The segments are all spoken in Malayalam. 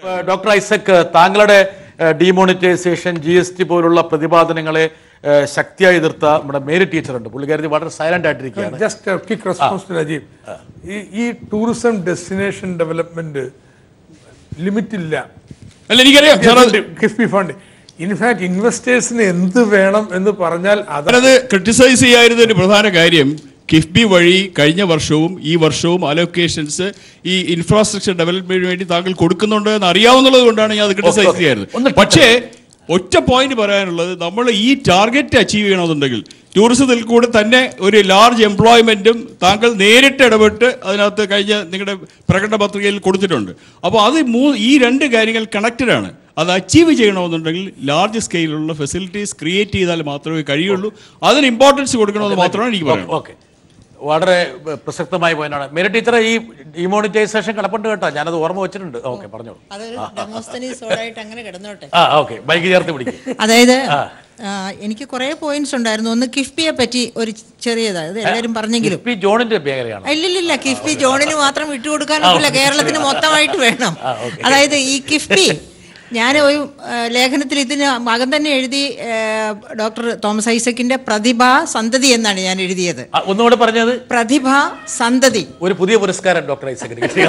ഏഹ് ഡോക്ടർ ഐസക് താങ്കളുടെ ഡിമോണിറ്റൈസേഷൻ ജി എസ് ടി പോലുള്ള പ്രതിപാദനങ്ങളെ ഏഹ് ശക്തിയായി എതിർത്ത നമ്മുടെ മേരി ടീച്ചറുണ്ട് പുള്ളിക്കാരി വളരെ സൈലന്റ് ആയിട്ടിരിക്കുകയാണ് just quick response to Rajeev ഈ ഈ ടൂറിസം ഡെസ്റ്റിനേഷൻ ഡെവലപ്മെന്റ് ലിമിറ്റ് ഇല്ല അല്ല എനിക്കറിയാം സാർ അത് കിഫ്ബി ഫണ്ട് ഇൻഫാക്ട് ഇൻവെസ്റ്റേഴ്സിന് എന്ത് വേണം എന്ന് പറഞ്ഞാൽ അത് ഞാനത് ക്രിട്ടിസൈസ് ചെയ്യായിരുന്നതിന്റെ പ്രധാന കാര്യം കിഫ്ബി വഴി കഴിഞ്ഞ വർഷവും ഈ വർഷവും അലോക്കേഷൻസ് ഈ ഇൻഫ്രാസ്ട്രക്ചർ ഡെവലപ്മെന്റിന് വേണ്ടി താങ്കൾ കൊടുക്കുന്നുണ്ട് എന്ന് അറിയാവുന്നത് കൊണ്ടാണ് ഞാൻ അത് ക്രിട്ടിസൈസ് ഒന്ന് ചെയ്യാറുള്ളത് പക്ഷേ ഒറ്റ പോയിന്റ് പറയാനുള്ളത് നമ്മൾ ഈ ടാർഗറ്റ് അച്ചീവ് ചെയ്യണമെന്നുണ്ടെങ്കിൽ ടൂറിസത്തിൽ കൂടെ തന്നെ ഒരു ലാർജ് എംപ്ലോയ്മെന്റും താങ്കൾ നേരിട്ട് ഇടപെട്ട് അതിനകത്ത് കഴിഞ്ഞ നിങ്ങളുടെ പ്രകടന പത്രികയിൽ കൊടുത്തിട്ടുണ്ട് അപ്പോൾ അത് മൂ ഈ രണ്ട് കാര്യങ്ങൾ കണക്റ്റഡ് ആണ് അത് അച്ചീവ് ചെയ്യണമെന്നുണ്ടെങ്കിൽ ലാർജ് സ്കെയിലുള്ള ഫെസിലിറ്റീസ് ക്രിയേറ്റ് ചെയ്താൽ മാത്രമേ കഴിയുള്ളൂ അതിന് ഇമ്പോർട്ടൻസ് കൊടുക്കണമെന്ന് മാത്രമാണ് എനിക്ക് പറയുന്നത് ഓക്കെ വളരെ ഏഹ്, പ്രസക്തമായ പോയിന്റാണ് മേരി ടീച്ചറെ ഈ ഡിമോണിറ്റൈസേഷൻ കിടപ്പുണ്ട് കേട്ടോ ഞാനത് ഓർമ്മ വെച്ചിട്ടുണ്ട് ഓക്കെ പറഞ്ഞോളൂ അതൊരു ഡെമോസ്തനീസോടായിട്ട് അങ്ങനെ കിടന്നോട്ടെ ആ ഓക്കെ ബൈക്ക് ചേർത്ത് പിടിക്കും അതായത് ആ, എനിക്ക് കുറെ പോയിന്റ്സ് ഉണ്ടായിരുന്നു ഒന്ന് കിഫ്ബിയെ പറ്റി ഒരു ചെറിയതാണ് ഇത് എല്ലാവരും പറഞ്ഞെങ്കിലും പി ജോണിന്റെ മേഖലയാണ് ഇല്ലില്ല കിഫ്ബി ജോണിന് മാത്രം വിട്ടുകൊടുക്കാനൊന്നുമില്ല കേരളത്തിന് മൊത്തമായിട്ട് വേണം അതായത് ഈ കിഫ്ബി ഞാൻ ഒരു ആ, ലേഖനത്തിൽ ഇതിന് മകൻ തന്നെ എഴുതി ആ, ഡോക്ടർ തോമസ് ഐസക്കിന്റെ പ്രതിഭ സന്തതി എന്നാണ് ഞാൻ എഴുതിയത് ആ, ഒന്നുകൂടെ പറഞ്ഞത് പ്രതിഭ സന്തതി ഒരു പുതിയ പുരസ്കാരം ഡോക്ടർ ഐസക്കിന് കിട്ടി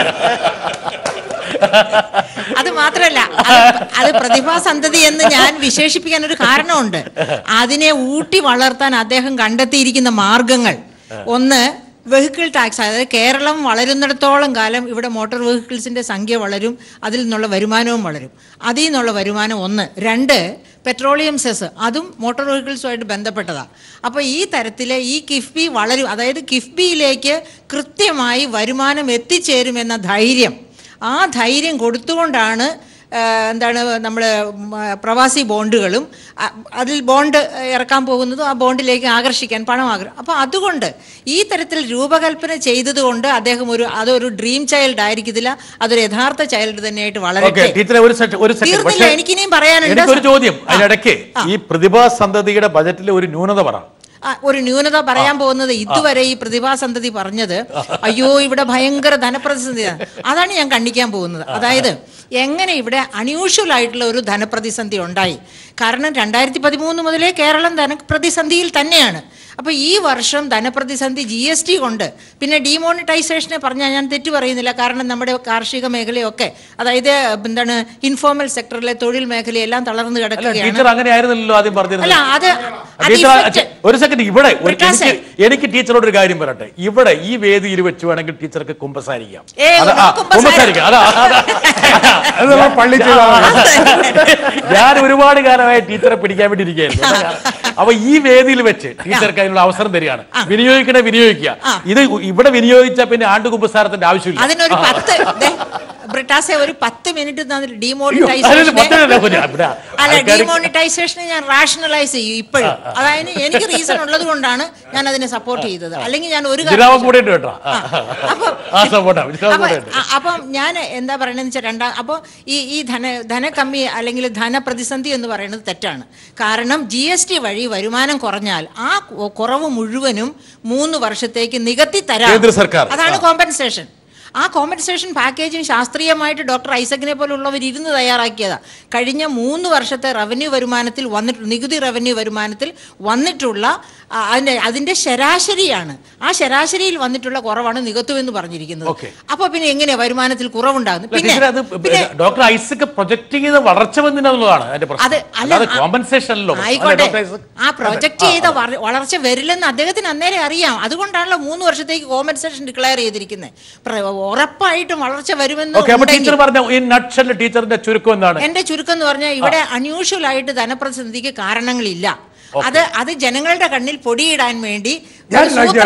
അത് മാത്രമല്ല അത് അത് പ്രതിഭാസന്തതി എന്ന് ഞാൻ വിശേഷിപ്പിക്കാൻ ഒരു കാരണമുണ്ട് അതിനെ ഊട്ടി വളർത്താൻ അദ്ദേഹം കണ്ടെത്തിയിരിക്കുന്ന മാർഗങ്ങൾ ഒന്ന് വെഹിക്കിൾ ടാക്സ് അതായത് കേരളം വളരുന്നിടത്തോളം കാലം ഇവിടെ മോട്ടോർ വെഹിക്കിൾസിന്റെ സംഖ്യ വളരും അതിൽ നിന്നുള്ള വരുമാനവും വളരും അതിൽ നിന്നുള്ള വരുമാനം ഒന്ന് രണ്ട് പെട്രോളിയം സെസ് അതും മോട്ടോർ വെഹിക്കിൾസുമായിട്ട് ബന്ധപ്പെട്ടതാണ് അപ്പോൾ ഈ തരത്തിൽ ഈ കിഫ്ബി വളരും അതായത് കിഫ്ബിയിലേക്ക് കൃത്യമായി വരുമാനം എത്തിച്ചേരുമെന്ന ധൈര്യം ആ ധൈര്യം കൊടുത്തുകൊണ്ടാണ് ആ, എന്താണ് നമ്മൾ പ്രവാസി ബോണ്ടുകളും അ- അതിൽ ബോണ്ട് ഇറക്കാൻ പോകുന്നതും ആ ബോണ്ടിലേക്ക് ആകർഷിക്കാൻ പണം ആഗ്രഹം അപ്പോൾ അതുകൊണ്ട് ഈ തരത്തിൽ രൂപകൽപ്പന ചെയ്തതുകൊണ്ട് അദ്ദേഹം ഒരു അതൊരു ഡ്രീം ചൈൽഡ് ആയിരിക്കത്തില്ല അതൊരു യഥാർത്ഥ ചൈൽഡ് തന്നെയായിട്ട് ഓക്കെ വളരട്ടെ ടീച്ചറെ ഒരു സെക്ഷൻ ഒരു സെക്കൻഡ് തീർന്നില്ല എനിക്കിനിയും പറയാനുണ്ട് എനിക്കൊരു ചോദ്യം അതിനിടയ്ക്ക് ഈ പ്രതിഭാ സന്തതിയുടെ ബജറ്റിലെ ഒരു ന്യൂനത പറ ആ, ഒരു ന്യൂനത പറയാൻ പോകുന്നത് ഇതുവരെ ഈ പ്രതിഭാസന്തതി പറഞ്ഞത് അയ്യോ ഇവിടെ ഭയങ്കര ധനപ്രതിസന്ധിയാണ് അതാണ് ഞാൻ കണ്ടിക്കാൻ പോകുന്നത് അതായത് എങ്ങനെ ഇവിടെ അൺയൂഷ്വൽ ആയിട്ടുള്ള ഒരു ധനപ്രതിസന്ധി ഉണ്ടായി കാരണം രണ്ടായിരത്തി പതിമൂന്ന് മുതലേ കേരളം ധനപ്രതിസന്ധിയിൽ തന്നെയാണ് അപ്പോൾ ഈ വർഷം ധനപ്രതിസന്ധി ജി എസ് ടി കൊണ്ട് പിന്നെ ഡിമോണിറ്റൈസേഷനെ പറഞ്ഞാൽ ഞാൻ തെറ്റു പറയുന്നില്ല കാരണം നമ്മുടെ കാർഷിക മേഖലയൊക്കെ അതായത് എന്താണ് ഇൻഫോർമൽ സെക്ടറിലെ തൊഴിൽ മേഖലയെല്ലാം തളർന്നു അല്ല കിടക്കുകയാണ് ടീച്ചർ അങ്ങനെ ആയിരുന്നല്ലോ ആദ്യം പറഞ്ഞിരുന്നത് അല്ല അത് അത് ടീച്ചർ effect- ഒരു സെക്കൻഡ് ഇവിടെ ഒരു- വികാസേ. എനിക്ക് എനിക്ക് ടീച്ചറോട് ഒരു കാര്യം പറയട്ടെ ഇവിടെ ഈ വേദിയിൽ വെച്ച് വേണമെങ്കിൽ ടീച്ചർക്ക് കുമ്പസാരിക്കാം ഏയ്, അത് ആ, ഒന്നും കുമ്പസാരം. കുമ്പസാരിക്കാം അതാ അതാ, അതാ. അത് നമ്മൾ പള്ളി ചെയ്താൽ മതി. ഞാൻ ഒരുപാട് കാലമായി ടീച്ചറെ പിടിക്കാൻ വേണ്ടി ഇരിക്കുകയായിരുന്നു അപ്പൊ ഈ വേദിയിൽ വെച്ച് ടീച്ചർക്ക് അതിനുള്ള അവസരം തരികയാണ് വിനിയോഗിക്കണേ വിനിയോഗിക്കുക ഇത് ഇവിടെ വിനിയോഗിച്ച പിന്നെ ആണ്ട് കുമ്പസാരത്തിന്റെ ആവശ്യമില്ല അതിനൊരു പത്ത് ദേ, ബ്രിട്ടാസെ ഒരു പത്ത് മിനിറ്റ് അയ്യോ, അതിന് ഡിമോണിറ്റൈസേഷൻ പത്തിനല്ല കുഞ്ഞ്. ഇവിടെ അല്ല ആൾക്കാര് ഡിമോണിറ്റൈസേഷനെ ഞാൻ റാഷണലൈസ് ചെയ്യും ഇപ്പോഴും അതായത് എനിക്ക് റീസൺ ഉള്ളത് കൊണ്ടാണ് ഞാൻ അതിനെ സപ്പോർട്ട് ചെയ്തത് അല്ലെങ്കിൽ ഞാൻ ഒരു ജിരാവൻ കൂടെ ഉണ്ട് കേട്ടോ അപ്പം ആ സപ്പോർട്ടാ ജിരാവൻ അപ്പൊ കൂടെ ഉണ്ട് അ- അപ്പം ഞാൻ എന്താ പറയണെന്ന് വെച്ചാൽ രണ്ടാം അപ്പോൾ ഈ ഈ ധന ധനക്കമ്മി അല്ലെങ്കിൽ ധനപ്രതിസന്ധി എന്ന് പറയുന്നത് തെറ്റാണ് കാരണം ജി എസ് ടി വഴി വരുമാനം കുറഞ്ഞാൽ ആ കു- കുറവ് മുഴുവനും മൂന്ന് വർഷത്തേക്ക് നികത്തി തരാം കേന്ദ്ര സർക്കാർ. അതാണ് കോമ്പൻസേഷൻ ആ കോമ്പൻസേഷൻ പാക്കേജിങ് ശാസ്ത്രീയമായിട്ട് ഡോക്ടർ ഐസക്കിനെ പോലുള്ളവർ ഇരുന്ന് തയ്യാറാക്കിയതാ കഴിഞ്ഞ മൂന്ന് വർഷത്തെ റവന്യൂ വരുമാനത്തിൽ വന്നിട്ട് നികുതി റവന്യൂ വരുമാനത്തിൽ വന്നിട്ടുള്ള ആ, അതിന്റെ അതിന്റെ ശരാശരിയാണ് ആ ശരാശരിയിൽ വന്നിട്ടുള്ള കുറവാണ് നികത്തുമെന്ന് പറഞ്ഞിരിക്കുന്നത് Okay. അപ്പൊ പിന്നെ എങ്ങനെയാ വരുമാനത്തിൽ കുറവുണ്ടാകുന്നത് പിന്നെ ടീച്ചർ അത് പിന്നെ ഡോക്ടർ ഐസക് പ്രൊജക്ട് ചെയ്ത വളർച്ച വന്നിട്ടുള്ളതാണ് അതിന്റെ അത് പ്രശ്നം അല്ല, അല്ലാതെ ആ- കോമ്പൻസേഷൻ അല്ലോ ആയിക്കോട്ടെ ഡോക്ടർ ഐസക് ആ പ്രൊജക്ട് ചെയ്ത വര- വളർച്ച വരില്ലെന്ന് അദ്ദേഹത്തിന് അന്നേരം അറിയാം അതുകൊണ്ടാണല്ലോ മൂന്ന് വർഷത്തേക്ക് കോമ്പൻസേഷൻ ഡിക്ലെയർ ചെയ്തിരിക്കുന്നത് ഉറപ്പായിട്ടും വളർച്ച വരുമെന്ന് ഓക്കെ അപ്പൊ ഉണ്ടെങ്കിൽ- ടീച്ചർ പറഞ്ഞ ഈ നട്ഷല് ടീച്ചറിന്റെ ചുരുക്കം എന്താണ് എന്റെ ചുരുക്കം എന്ന് പറഞ്ഞാൽ ഇവിടെ അൺയൂഷ്വൽ ആയിട്ട് ധനപ്രതിസന്ധിക്ക് കാരണങ്ങളില്ല അത് അത് ജനങ്ങളുടെ കണ്ണിൽ പൊടിയിടാൻ വേണ്ടി ഞാൻ ഒരു like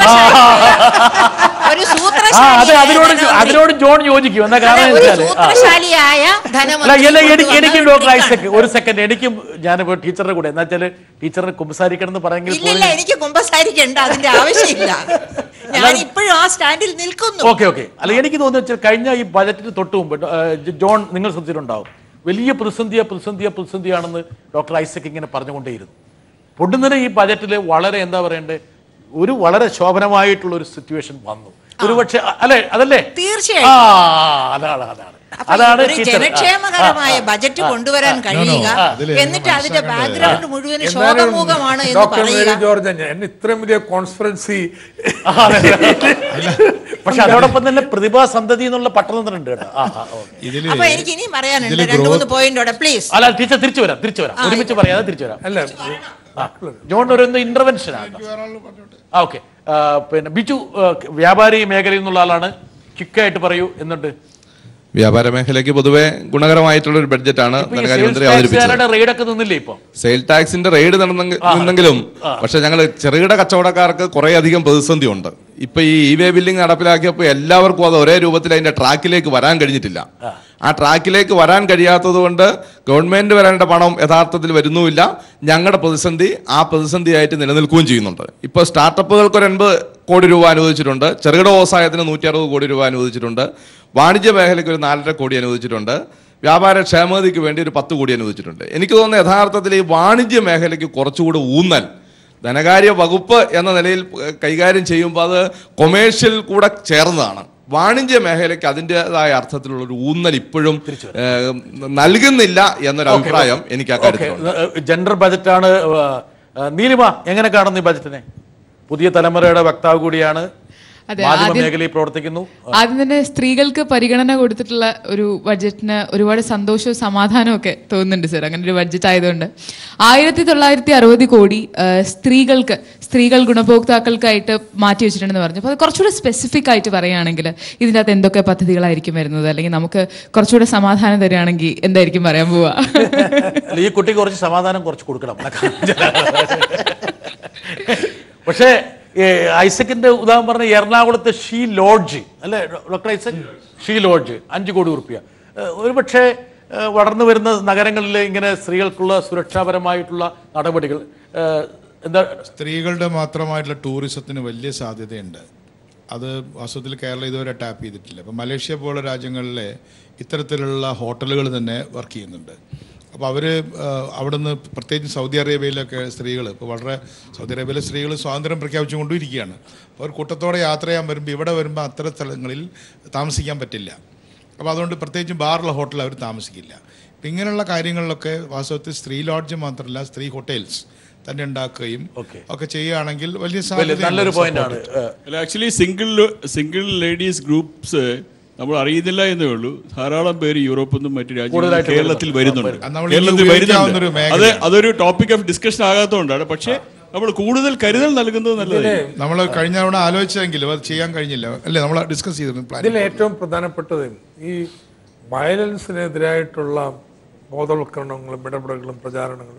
സൂത്രശാലി- ഒരു ആ അത് അതിനോട് സൂത്രശാലിയായ അതിനോട് ജോൺ യോജിക്കും എന്താ അതെ, കാരണം ഒരു വെച്ചാല് ആ. സൂത്രശാലിയായ അല്ല ധനമന്ത്രി അല്ല എനിക്ക് കൊണ്ടുവന്ന എനിക്കും ഒരു ഡോക്ടർ trick ആണ്. ഐസക് ഒരു സെക്കൻഡ് എനിക്കും ഞാനിപ്പോ ടീച്ചറുടെ കൂടെ എന്താ വെച്ചാല് ടീച്ചറിന് കുമ്പസാരിക്കണം എന്ന് പറയെങ്കിൽ ഇല്ലില്ല എനിക്ക് കുമ്പസാരിക്കണ്ട അതിന്റെ ആവശ്യമില്ല ഞാൻ ഇപ്പോഴും ആ സ്റ്റാൻഡിൽ നിൽക്കുന്നു ഓക്കെ ഓക്കെ അല്ല എനിക്ക് തോന്നുന്നു വെച്ചാൽ കഴിഞ്ഞ ഈ ബജറ്റിന് തൊട്ട് മുമ്പ് ഡോ- ഏഹ് ജോ- ജോൺ നിങ്ങൾ ശ്രദ്ധിച്ചിട്ടുണ്ടാവും വലിയ പ്രതിസന്ധിയ പ്രതിസന്ധിയ പ്രതിസന്ധിയാണെന്ന് ഡോക്ടർ ഐസക് ഇങ്ങനെ പറഞ്ഞുകൊണ്ടേയിരുന്നു പൊടുന്നതിന് ഈ ബജറ്റിൽ വളരെ എന്താ പറയണ്ടേ ഒരു വളരെ ശോഭനമായിട്ടുള്ള ഒരു സിറ്റുവേഷൻ വന്നു ഒരുപക്ഷെ അ- അല്ലേ അതല്ലേ തീർച്ചയായും ആ അതാണ് അതാണ് അപ്പൊ അതാണ് ഒരു ടീച്ചർ. ജനക്ഷേമകരമായ ബജറ്റ് കൊണ്ടുവരാൻ കഴിയുക അതില് എന്നിട്ട് അതിന്റെ ബാക്ക്ഗ്രൗണ്ട് മുഴുവൻ എന്നാലും ശോകമുഖമാണ് എന്ന് ഡോക്ടർ മേരി പറയുക ജോർജ് ഞാൻ എന്നെ ഇത്രയും വലിയ കോൺസ്പിറൻസി പക്ഷെ അതോടൊപ്പം തന്നെ പ്രതിഭാ സന്തതി എന്നുള്ള പട്ടണത്തിനുണ്ട് കേട്ടോ ആ, ആ, ഓക്കേ. ഇതില് അപ്പൊ എനിക്ക് ഇനിയും പറയാനുണ്ട് ഇതില് രണ്ടു മൂന്ന് growth- പോയിന്റോടെ പ്ലീസ് അല്ല ടീച്ചർ തിരിച്ചു വരാം തിരിച്ചു വരാം ഒരുമിച്ച് പറയാതെ തിരിച്ചു വരാം അല്ല ജോൺ ഒരു ഇന്റർവെൻഷൻ ആണ് ആ ഓക്കെ പിന്നെ ബിജു ആ, വ്യാപാരി മേഖലയിൽ നിന്നുള്ള ആളാണ് ക്വിക്കായിട്ട് പറയൂ എന്നിട്ട് വ്യാപാര മേഖലയ്ക്ക് പൊതുവെ ഗുണകരമായിട്ടുള്ള ഒരു ബഡ്ജറ്റാണ് ധനകാര്യമന്ത്രി അവതരിപ്പിച്ചത് റെയ്ഡൊക്കെ നിന്നില്ലേ ഇപ്പൊ സെയിൽ ടാക്സിന്റെ റെയ്ഡ് നടന്നെങ്കിൽ- നിന്നെങ്കിലും പക്ഷെ ഞങ്ങൾ ചെറുകിട കച്ചവടക്കാർക്ക് കുറെ അധികം പ്രതിസന്ധി ഉണ്ട് ഇപ്പൊ ഈ ഇ വേ ബില്ലിംഗ് നടപ്പിലാക്കിയപ്പോൾ എല്ലാവർക്കും അത് ഒരേ രൂപത്തിൽ അതിന്റെ ട്രാക്കിലേക്ക് വരാൻ കഴിഞ്ഞിട്ടില്ല ആ ട്രാക്കിലേക്ക് വരാൻ കഴിയാത്തത് കൊണ്ട് ഗവൺമെന്റ് വരേണ്ട പണം യഥാർത്ഥത്തിൽ വരുന്നുമില്ല ഞങ്ങളുടെ പ്രതിസന്ധി ആ പ്രതിസന്ധിയായിട്ട് നിലനിൽക്കുകയും ചെയ്യുന്നുണ്ട് ഇപ്പോൾ സ്റ്റാർട്ടപ്പുകൾക്ക് ഒരു എൺപത് കോടി രൂപ അനുവദിച്ചിട്ടുണ്ട് ചെറുകിട വ്യവസായത്തിന് നൂറ്റി അറുപത് കോടി രൂപ അനുവദിച്ചിട്ടുണ്ട് വാണിജ്യ മേഖലയ്ക്ക് ഒരു നാലര കോടി അനുവദിച്ചിട്ടുണ്ട് വ്യാപാര ക്ഷേമതയ്ക്ക് വേണ്ടി ഒരു പത്ത് കോടി അനുവദിച്ചിട്ടുണ്ട് എനിക്ക് തോന്നുന്നു യഥാർത്ഥത്തിൽ ഈ വാണിജ്യ മേഖലയ്ക്ക് കുറച്ചുകൂടി ഊന്നൽ ധനകാര്യ വകുപ്പ് എന്ന നിലയിൽ ഏഹ്, കൈകാര്യം ചെയ്യുമ്പോൾ അത് കൊമേഴ്ഷ്യൽ കൂടെ ചേർന്നതാണ് വാണിജ്യ മേഖലയ്ക്ക് അതിൻ്റെതായ അർത്ഥത്തിലുള്ള ഒരു ഊന്നൽ ഇപ്പോഴും ഏഹ്, നൽകുന്നില്ല എന്നൊരു അഭിപ്രായം എനിക്ക് ഓക്കെ അക്കാര്യത്തിലുണ്ട് ജെൻഡർ ബജറ്റാണ് നീലിമ എങ്ങനെ കാണുന്നു ഈ ബജറ്റിനെ പുതിയ തലമുറയുടെ വക്താവ് കൂടിയാണ് അതെ, മാധ്യമ ആദ്യം- മേഖലയിൽ പ്രവർത്തിക്കുന്നു ആദ്യം തന്നെ സ്ത്രീകൾക്ക് പരിഗണന കൊടുത്തിട്ടുള്ള ഒരു ബഡ്ജറ്റിന് ഒരുപാട് സന്തോഷവും സമാധാനവും ഒക്കെ തോന്നുന്നുണ്ട് സർ അങ്ങനെ ഒരു ബഡ്ജറ്റ് ആയതുകൊണ്ട് ആയിരത്തി തൊള്ളായിരത്തി അറുപത് കോടി ആ, സ്ത്രീകൾക്ക് സ്ത്രീകൾ ഗുണഭോക്താക്കൾക്കായിട്ട് മാറ്റി വെച്ചിട്ടുണ്ടെന്ന് പറഞ്ഞു അപ്പോൾ അത് കുറച്ചുകൂടെ സ്പെസിഫിക് ആയിട്ട് പറയുകയാണെങ്കിൽ ഇതിൻ്റെ അകത്ത് എന്തൊക്കെ പദ്ധതികളായിരിക്കും വരുന്നത് അല്ലെങ്കിൽ നമുക്ക് കുറച്ചുകൂടെ സമാധാനം തരികയാണെങ്കിൽ എന്തായിരിക്കും പറയാൻ പോവുക അല്ല, ഈ കുട്ടിക്ക് കുറച്ച് സമാധാനം കുറച്ച് കൊടുക്കണം പക്ഷേ ഏ, ഐസക്കിന്റെ ഉദാഹരണം പറഞ്ഞ എറണാകുളത്തെ ഷീ ലോഡ്ജ് അല്ലേ ഡോക്ടർ ഐസക് ഷീ ലോഡ്ജ് അഞ്ച് കോടി റുപ്യ ഒരുപക്ഷെ ഏ, വളർന്നു വരുന്ന നഗരങ്ങളിൽ ഇങ്ങനെ സ്ത്രീകൾക്കുള്ള സുരക്ഷാപരമായിട്ടുള്ള നടപടികൾ ഏ, എന്താ സ്ത്രീകളുടെ മാത്രമായിട്ടുള്ള ടൂറിസത്തിന് വലിയ സാധ്യതയുണ്ട് അത് വാസ്തവത്തിൽ കേരളം ഇതുവരെ ടാപ്പ് ചെയ്തിട്ടില്ല ഇപ്പം മലേഷ്യ പോലുള്ള രാജ്യങ്ങളിലെ ഇത്തരത്തിലുള്ള ഹോട്ടലുകൾ തന്നെ വർക്ക് ചെയ്യുന്നുണ്ട് അപ്പോൾ അവർ അവിടുന്ന് പ്രത്യേകിച്ച് സൗദി അറേബ്യയിലൊക്കെ സ്ത്രീകൾ ഇപ്പോൾ വളരെ സൗദി അറേബ്യയിലെ സ്ത്രീകൾ സ്വാതന്ത്ര്യം പ്രഖ്യാപിച്ചുകൊണ്ടിരിക്കുകയാണ് അപ്പോൾ അവർ കൂട്ടത്തോടെ യാത്ര ചെയ്യാൻ വരുമ്പോൾ ഇവിടെ വരുമ്പോൾ അത്തരം സ്ഥലങ്ങളിൽ താമസിക്കാൻ പറ്റില്ല അപ്പോൾ അതുകൊണ്ട് പ്രത്യേകിച്ച് ബാറുള്ള ഹോട്ടലിൽ അവർ താമസിക്കില്ല അപ്പം ഇങ്ങനെയുള്ള കാര്യങ്ങളിലൊക്കെ വാസ്തവത്തിൽ സ്ത്രീ ലോഡ്ജ് മാത്രമല്ല സ്ത്രീ ഹോട്ടൽസ് തന്നെ ഉണ്ടാക്കുകയും Okay. ഒക്കെ ചെയ്യുകയാണെങ്കിൽ വലിയ വലിയ സാധ്യതയുണ്ട് നല്ലൊരു പോയിന്റ് ആണ് support. ഏ, അല്ല actually single single ladies groups നമ്മൾ അറിയുന്നില്ല എന്നേ ഉള്ളൂ ധാരാളം പേര് യൂറോപ്പിൽ നിന്നും മറ്റു രാജ്യങ്ങളിൽ കൂടുതലായിട്ട് കേരളത്തിൽ വരുന്നുണ്ട് അത് നമ്മൾ കേരളത്തിൽ ഇനി ഉപയോഗിക്കാവുന്ന ഒരു വരുന്നുണ്ട് അത് മേഖലയാണ്. അതൊരു ടോപ്പിക് ഓഫ് ഡിസ്കഷൻ ആകാത്തതുകൊണ്ടാണ് പക്ഷേ നമ്മൾ കൂടുതൽ കരുതൽ നൽകുന്നത് നല്ലതായിരിക്കും നമ്മൾ കഴിഞ്ഞ തവണ ആലോചിച്ചെങ്കിലും അത് ചെയ്യാൻ കഴിഞ്ഞില്ല അല്ലേ നമ്മൾ ഡിസ്കസ് ചെയ്തിരുന്നു പ്ലാൻ ഇതിൽ ഏറ്റവും പ്രധാനപ്പെട്ടത് ഈ വയലൻസിനെതിരായിട്ടുള്ള ബോധവൽക്കരണങ്ങളും ഇടപെടലുകളും പ്രചാരണങ്ങളും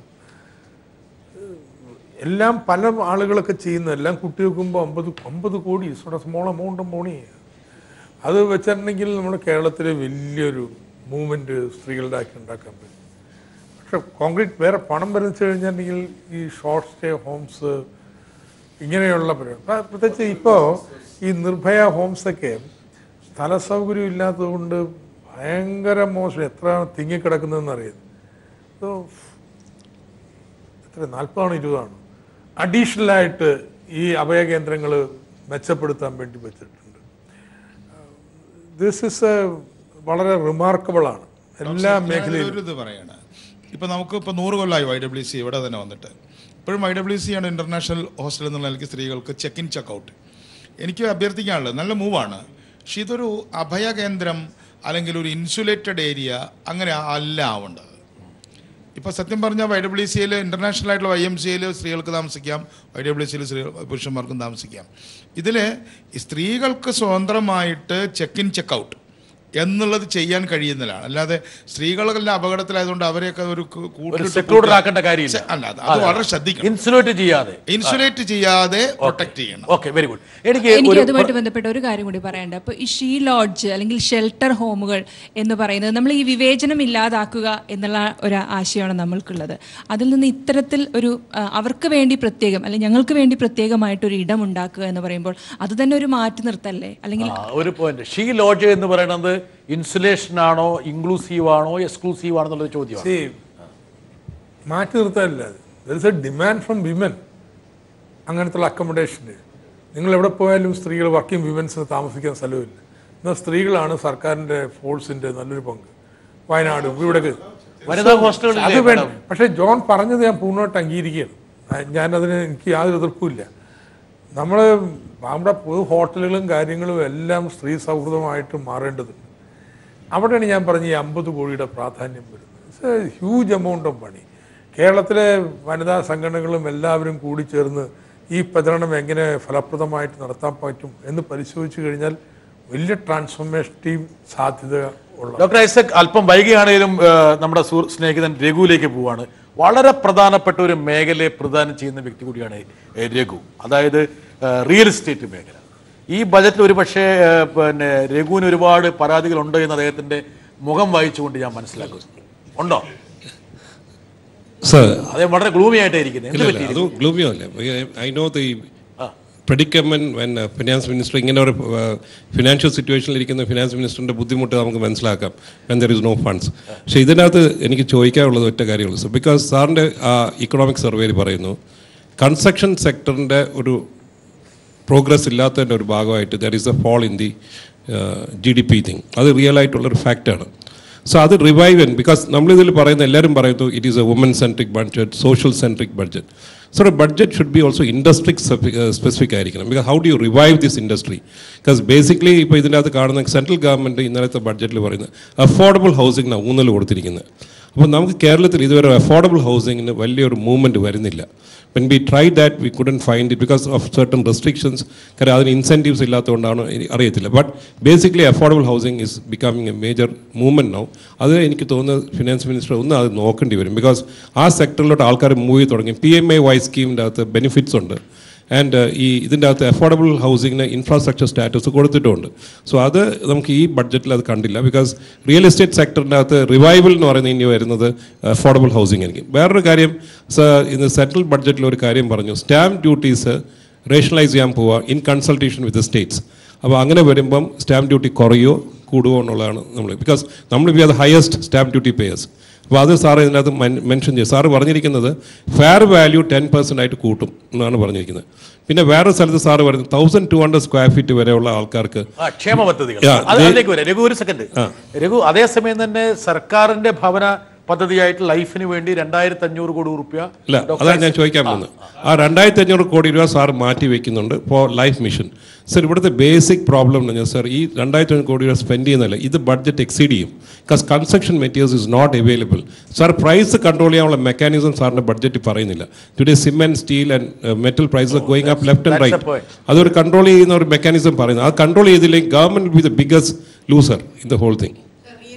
എല്ലാം പല ആളുകളൊക്കെ ചെയ്യുന്ന എല്ലാം കുട്ടി വെക്കുമ്പോൾ അമ്പത് അമ്പത് കോടി സോടെ സ്മോൾ എമൗണ്ട് മോണി അത് വെച്ചിട്ടുണ്ടെങ്കിൽ നമ്മുടെ കേരളത്തിലെ വലിയൊരു മൂവ്മെൻറ്റ് സ്ത്രീകളുടെ ആക്കി ഉണ്ടാക്കാൻ പറ്റും പക്ഷെ കോൺക്രീറ്റ് വേറെ പണം വരച്ചു കഴിഞ്ഞിട്ടുണ്ടെങ്കിൽ ഈ ഷോർട്ട് സ്റ്റേ ഹോംസ് ഇങ്ങനെയുള്ള പരിപാടി പ്ര- പ്രത്യേകിച്ച് ഇപ്പോൾ ഈ നിർഭയ ഹോംസൊക്കെ സ്ഥല സൗകര്യം ഇല്ലാത്തതുകൊണ്ട് ഭയങ്കര മോശം എത്ര തിങ്ങിക്കിടക്കുന്നതെന്ന് അറിയാം So, എത്ര നാൽപ്പതാണോ ഇരുപതാണോ അഡീഷണലായിട്ട് ഈ അഭയകേന്ദ്രങ്ങൾ മെച്ചപ്പെടുത്താൻ വേണ്ടി വെച്ചിട്ടുണ്ട് ദിസ് ഇസ് വളരെ റിമാർക്കബിൾ ആണ് എല്ലാ മേഖലയിലും ഒരു ഇത് പറയാണ് ഇപ്പൊ നമുക്ക് ഇപ്പൊ നൂറ് കൊല്ലമായി വൈ ഡബ്ല്യു സി ഇവിടെ തന്നെ വന്നിട്ട് ഇപ്പോഴും വൈ ഡബ്ല്യു സി ആണ് ഇന്റർനാഷണൽ ഹോസ്റ്റൽ എന്നുള്ള നിലയ്ക്ക് സ്ത്രീകൾക്ക് ചെക്ക് ഇൻ ചെക്ക് ഔട്ട് എനിക്ക് അഭ്യർത്ഥിക്കാനുള്ളത് നല്ല മൂവാണ് പക്ഷെ ഇതൊരു അഭയകേന്ദ്രം അല്ലെങ്കിൽ ഒരു ഇൻസുലേറ്റഡ് ഏരിയ അങ്ങനെ അല്ല ആവേണ്ടത് ഇപ്പോൾ സത്യം പറഞ്ഞാൽ വൈ ഡബ്ല്യു സിയിൽ ഇൻ്റർനാഷണൽ ആയിട്ടുള്ള വൈ എം സിയിൽ സ്ത്രീകൾക്ക് താമസിക്കാം വൈ ഡബ്ല്യു സിയിൽ സ്ത്രീ പുരുഷന്മാർക്കും താമസിക്കാം ഇതിൽ സ്ത്രീകൾക്ക് സ്വതന്ത്രമായിട്ട് ചെക്ക് ഇൻ ചെക്ക് ഔട്ട് എന്നുള്ളത് ചെയ്യാൻ കഴിയുന്നതാണ് അല്ലാതെ സ്ത്രീകളെല്ലാം അപകടത്തിലായതുകൊണ്ട് അവരെയൊക്കെ ഒരു കൂ- ഒരു കൂട്ടിലിട്ട് സെക്യൂർഡ് ആക്കേണ്ട കാര്യമില്ല അല്ല അത് അത് വളരെ ശ്രദ്ധിക്കണം ഇൻസുലേറ്റ് ചെയ്യാതെ ഇൻസുലേറ്റ് ചെയ്യാതെ പ്രൊട്ടക്ട് ചെയ്യണം ഓക്കെ വെരി ഗുഡ് എനിക്ക് എനിക്ക് ഒരു അതുമായിട്ട് ബന്ധപ്പെട്ട ഒരു കാര്യം കൂടി പറയണ്ട അപ്പോൾ ഈ ഷീ ലോഡ്ജ് അല്ലെങ്കിൽ ഷെൽട്ടർ ഹോമുകൾ എന്ന് പറയുന്നത് നമ്മൾ ഈ വിവേചനം ഇല്ലാതാക്കുക എന്നുള്ള ഒരു ആശയമാണ് നമ്മൾക്കുള്ളത് അതിൽ നിന്ന് ഇത്തരത്തിൽ ഒരു ആ, അവർക്ക് വേണ്ടി പ്രത്യേകം അല്ലെങ്കിൽ ഞങ്ങൾക്ക് വേണ്ടി പ്രത്യേകമായിട്ട് ഒരു ഇടം ഉണ്ടാക്കുക എന്ന് പറയുമ്പോൾ അത് തന്നെ ഒരു മാറ്റി നിർത്തല്ലേ അല്ലെങ്കിൽ ആ, ഒരു പോയിന്റ് ഷീ ലോഡ്ജ് എന്ന് പറയുന്നത് ഇൻസുലേഷൻ ആണോ ഇൻക്ലൂസീവ് ആണോ എക്സ്ക്ലൂസീവ് ആണോ എന്നുള്ളത് ചോദ്യമാണ് See, മാറ്റി നിർത്താനില്ല there is a demand from women അങ്ങനത്തുള്ള അക്കോമഡേഷന് നിങ്ങൾ എവിടെ പോയാലും സ്ത്രീകൾ വർക്കിംഗ് വിമൻസിന് താമസിക്കാൻ സ്ഥലമില്ല ഇന്ന് സ്ത്രീകളാണ് സർക്കാരിന്റെ ഫോഴ്സിന്റെ നല്ലൊരു പങ്ക് വയനാട് ഇവിടെയൊക്കെ വനിതാ ഹോസ്റ്റലുകളില്ലേ അത് വേണ്ട madam? പക്ഷെ ജോൺ പറഞ്ഞത് ഞാൻ പൂർണ്ണമായിട്ട് അംഗീകരിക്കുകയാണ് ആ, ഞാനതിന് എനിക്ക് യാതൊരു എതിർപ്പുമില്ല നമ്മൾ നമ്മുടെ പൊതു ഹോട്ടലുകളും കാര്യങ്ങളും എല്ലാം സ്ത്രീ സൗഹൃദമായിട്ട് മാറേണ്ടതുണ്ട് അവിടെയാണ് ഞാൻ പറഞ്ഞ ഈ അമ്പത് കോടിയുടെ പ്രാധാന്യം വരുന്നത് ഹ്യൂജ് എമൗണ്ട് ഓഫ് മണി കേരളത്തിലെ വനിതാ സംഘടനകളും എല്ലാവരും കൂടി ചേർന്ന് ഈ പ്രചരണം എങ്ങനെ ഫലപ്രദമായിട്ട് നടത്താൻ പറ്റും എന്ന് പരിശോധിച്ചു കഴിഞ്ഞാൽ വലിയ ട്രാൻസ്ഫോർമേഷൻ്റെയും സാധ്യത ഉള്ള ഡോക്ടർ ഐസക് അല്പം വൈകിയാണെങ്കിലും ആ, നമ്മുടെ സുഹൃ- സ്നേഹിതൻ രഘുവിലേക്ക് പോവാണ് വളരെ പ്രധാനപ്പെട്ട ഒരു മേഖലയെ പ്രദാനം ചെയ്യുന്ന വ്യക്തി കൂടിയാണ് ഏ, രഘു അതായത് ആ, റിയൽ എസ്റ്റേറ്റ് മേഖല ഈ ബജറ്റിൽ ഒരു പക്ഷേ ആ, പിന്നെ രഘുവിന് ഒരുപാട് പരാതികളുണ്ട് എന്ന് അദ്ദേഹത്തിന്റെ മുഖം വായിച്ചുകൊണ്ട് ഞാൻ മനസ്സിലാക്കുന്നു ഉണ്ടോ സർ അദ്ദേഹം വളരെ ഗ്ലൂമി ആയിട്ടാണ് ഇരിക്കുന്നത് എന്ത് ഇല്ല ഇല്ല പറ്റി അത് ഗ്ലൂമിയോ അല്ലേ I know the predicament when finance minister ഇങ്ങനെ ഒരു ഫിനാൻഷ്യൽ സിറ്റുവേഷനിൽ ഇരിക്കുന്ന ഫിനാൻസ് മിനിസ്റ്ററിന്റെ ബുദ്ധിമുട്ട് നമുക്ക് മനസ്സിലാക്കാം when there is no funds പക്ഷേ ഇതിനകത്ത് എനിക്ക് ചോദിക്കാനുള്ളത് ഒറ്റ കാര്യമുള്ളൂ സർ ബിക്കോസ് സാറിൻ്റെ ആ ഇക്കണോമിക് സർവേയിൽ പറയുന്നു കൺസ്ട്രക്ഷൻ സെക്ടറിൻ്റെ ഒരു പ്രോഗ്രസ് ഇല്ലാത്തതിൻ്റെ ഒരു ഭാഗമായിട്ട് there is a fall in the G D P thing അത് റിയൽ ആയിട്ടുള്ളൊരു ഫാക്റ്റാണ് സോ അത് റിവൈവ് ചെയ്യാൻ ബിക്കോസ് നമ്മളിതിൽ പറയുന്ന എല്ലാവരും പറയുന്നു it is a woman centric budget social centric budget so budget should be also industry specific ആയിരിക്കണം because how do you revive this industry because basically ഇപ്പോൾ ഇതിൻ്റെ അകത്ത് കാണുന്ന സെൻട്രൽ ഗവൺമെൻറ് ഇന്നലത്തെ ബഡ്ജറ്റിൽ പറയുന്നത് അഫോർഡബിൾ ഹൗസിംഗിനാണ് ഊന്നൽ കൊടുത്തിരിക്കുന്നത് അപ്പോൾ നമുക്ക് കേരളത്തിൽ ഇതുവരെ അഫോർഡബിൾ ഹൗസിങ്ങിന് വലിയൊരു മൂവ്മെൻറ്റ് വരുന്നില്ല when we try that we couldn't find it because of certain restrictions കാര്യം അതിന് ഇൻസെൻറ്റീവ്സ് ഇല്ലാത്തതുകൊണ്ടാണ് എനിക്ക് അറിയത്തില്ല but basically affordable housing is becoming a major movement now അത് എനിക്ക് തോന്നുന്നത് ഫിനാൻസ് മിനിസ്റ്റർ ഒന്ന് അത് നോക്കേണ്ടി വരും ബിക്കോസ് ആ സെക്ടറിലോട്ട് ആൾക്കാർ മൂവ് ചെയ്ത് തുടങ്ങി പി എം എ വൈ സ്കീമിൻ്റെ അകത്ത് ബെനിഫിറ്റ്സ് ഉണ്ട് ആൻഡ് ഈ ഇതിൻ്റെ അകത്ത് അഫോർഡബിൾ ഹൗസിങ്ങിന് ഇൻഫ്രാസ്ട്രക്ചർ സ്റ്റാറ്റസ് കൊടുത്തിട്ടുണ്ട് സോ അത് നമുക്ക് ഈ ബഡ്ജറ്റിൽ അത് കണ്ടില്ല ബിക്കോസ് റിയൽ എസ്റ്റേറ്റ് സെക്ടറിൻ്റെ അകത്ത് റിവൈവൽ എന്ന് പറയുന്നത് ഇനി വരുന്നത് അഫോർഡബിൾ ഹൗസിംഗ് ആയിരിക്കും വേറൊരു കാര്യം സർ ഇന്ന് സെൻട്രൽ ബഡ്ജറ്റിൽ ഒരു കാര്യം പറഞ്ഞു സ്റ്റാമ്പ് ഡ്യൂട്ടീസ് റേഷണലൈസ് ചെയ്യാൻ പോവുക ഇൻ കൺസൾട്ടേഷൻ വിത്ത് സ്റ്റേറ്റ്സ് അപ്പോൾ അങ്ങനെ വരുമ്പം സ്റ്റാമ്പ് ഡ്യൂട്ടി കുറയോ കൂടുമോ എന്നുള്ളതാണ് നമ്മൾ ബിക്കോസ് നമ്മൾ we are the highest stamp duty payers അപ്പോൾ അത് സാറ് ഇതിനകത്ത് മെൻഷൻ ചെയ്യും സാറ് പറഞ്ഞിരിക്കുന്നത് ഫെയർ വാല്യൂ ടെൻ പെർസെൻ്റ് ആയിട്ട് കൂട്ടും എന്നാണ് പറഞ്ഞിരിക്കുന്നത് പിന്നെ വേറെ സ്ഥലത്ത് സാറ് പറയുന്നത് thousand two hundred square feet വരെയുള്ള ആൾക്കാർക്ക് ആ, ക്ഷേമ പദ്ധതികൾ Yeah, അത് they- അതിലേക്ക് വരാം രഘു ഒരു സെക്കൻഡ് രഘു അതേസമയം തന്നെ സർക്കാരിന്റെ ഭവന പദ്ധതിയായിട്ട് ലൈഫിന് വേണ്ടി രണ്ടായിരത്തി അഞ്ഞൂറ് കോടി റുപ്യ അല്ല അതാണ് ഞാൻ ചോദിക്കാൻ പോകുന്നത് ആ രണ്ടായിരത്തി അഞ്ഞൂറ് കോടി രൂപ സാർ മാറ്റി വെക്കുന്നുണ്ട് ഫോർ ലൈഫ് മിഷൻ സർ ഇവിടുത്തെ ബേസിക് പ്രോബ്ലം എന്ന് പറഞ്ഞാൽ സാർ ഈ രണ്ടായിരത്തി അഞ്ഞൂറ് കോടി രൂപ സ്പെൻഡ് ചെയ്യുന്നതല്ല ഇത് ബഡ്ജറ്റ് എക്സീഡ് ചെയ്യും because construction materials is not available sir price control ചെയ്യാനുള്ള മെക്കാനിസം സാറിന്റെ ബഡ്ജറ്റ് പറയുന്നില്ല today cement steel and metal prices going up left and that's the right അതൊരു കൺട്രോൾ ചെയ്യുന്ന ഒരു മെക്കാനിസം പറയുന്നത് അത് കൺട്രോൾ ചെയ്തില്ലെങ്കിൽ government be the biggest loser in the whole thing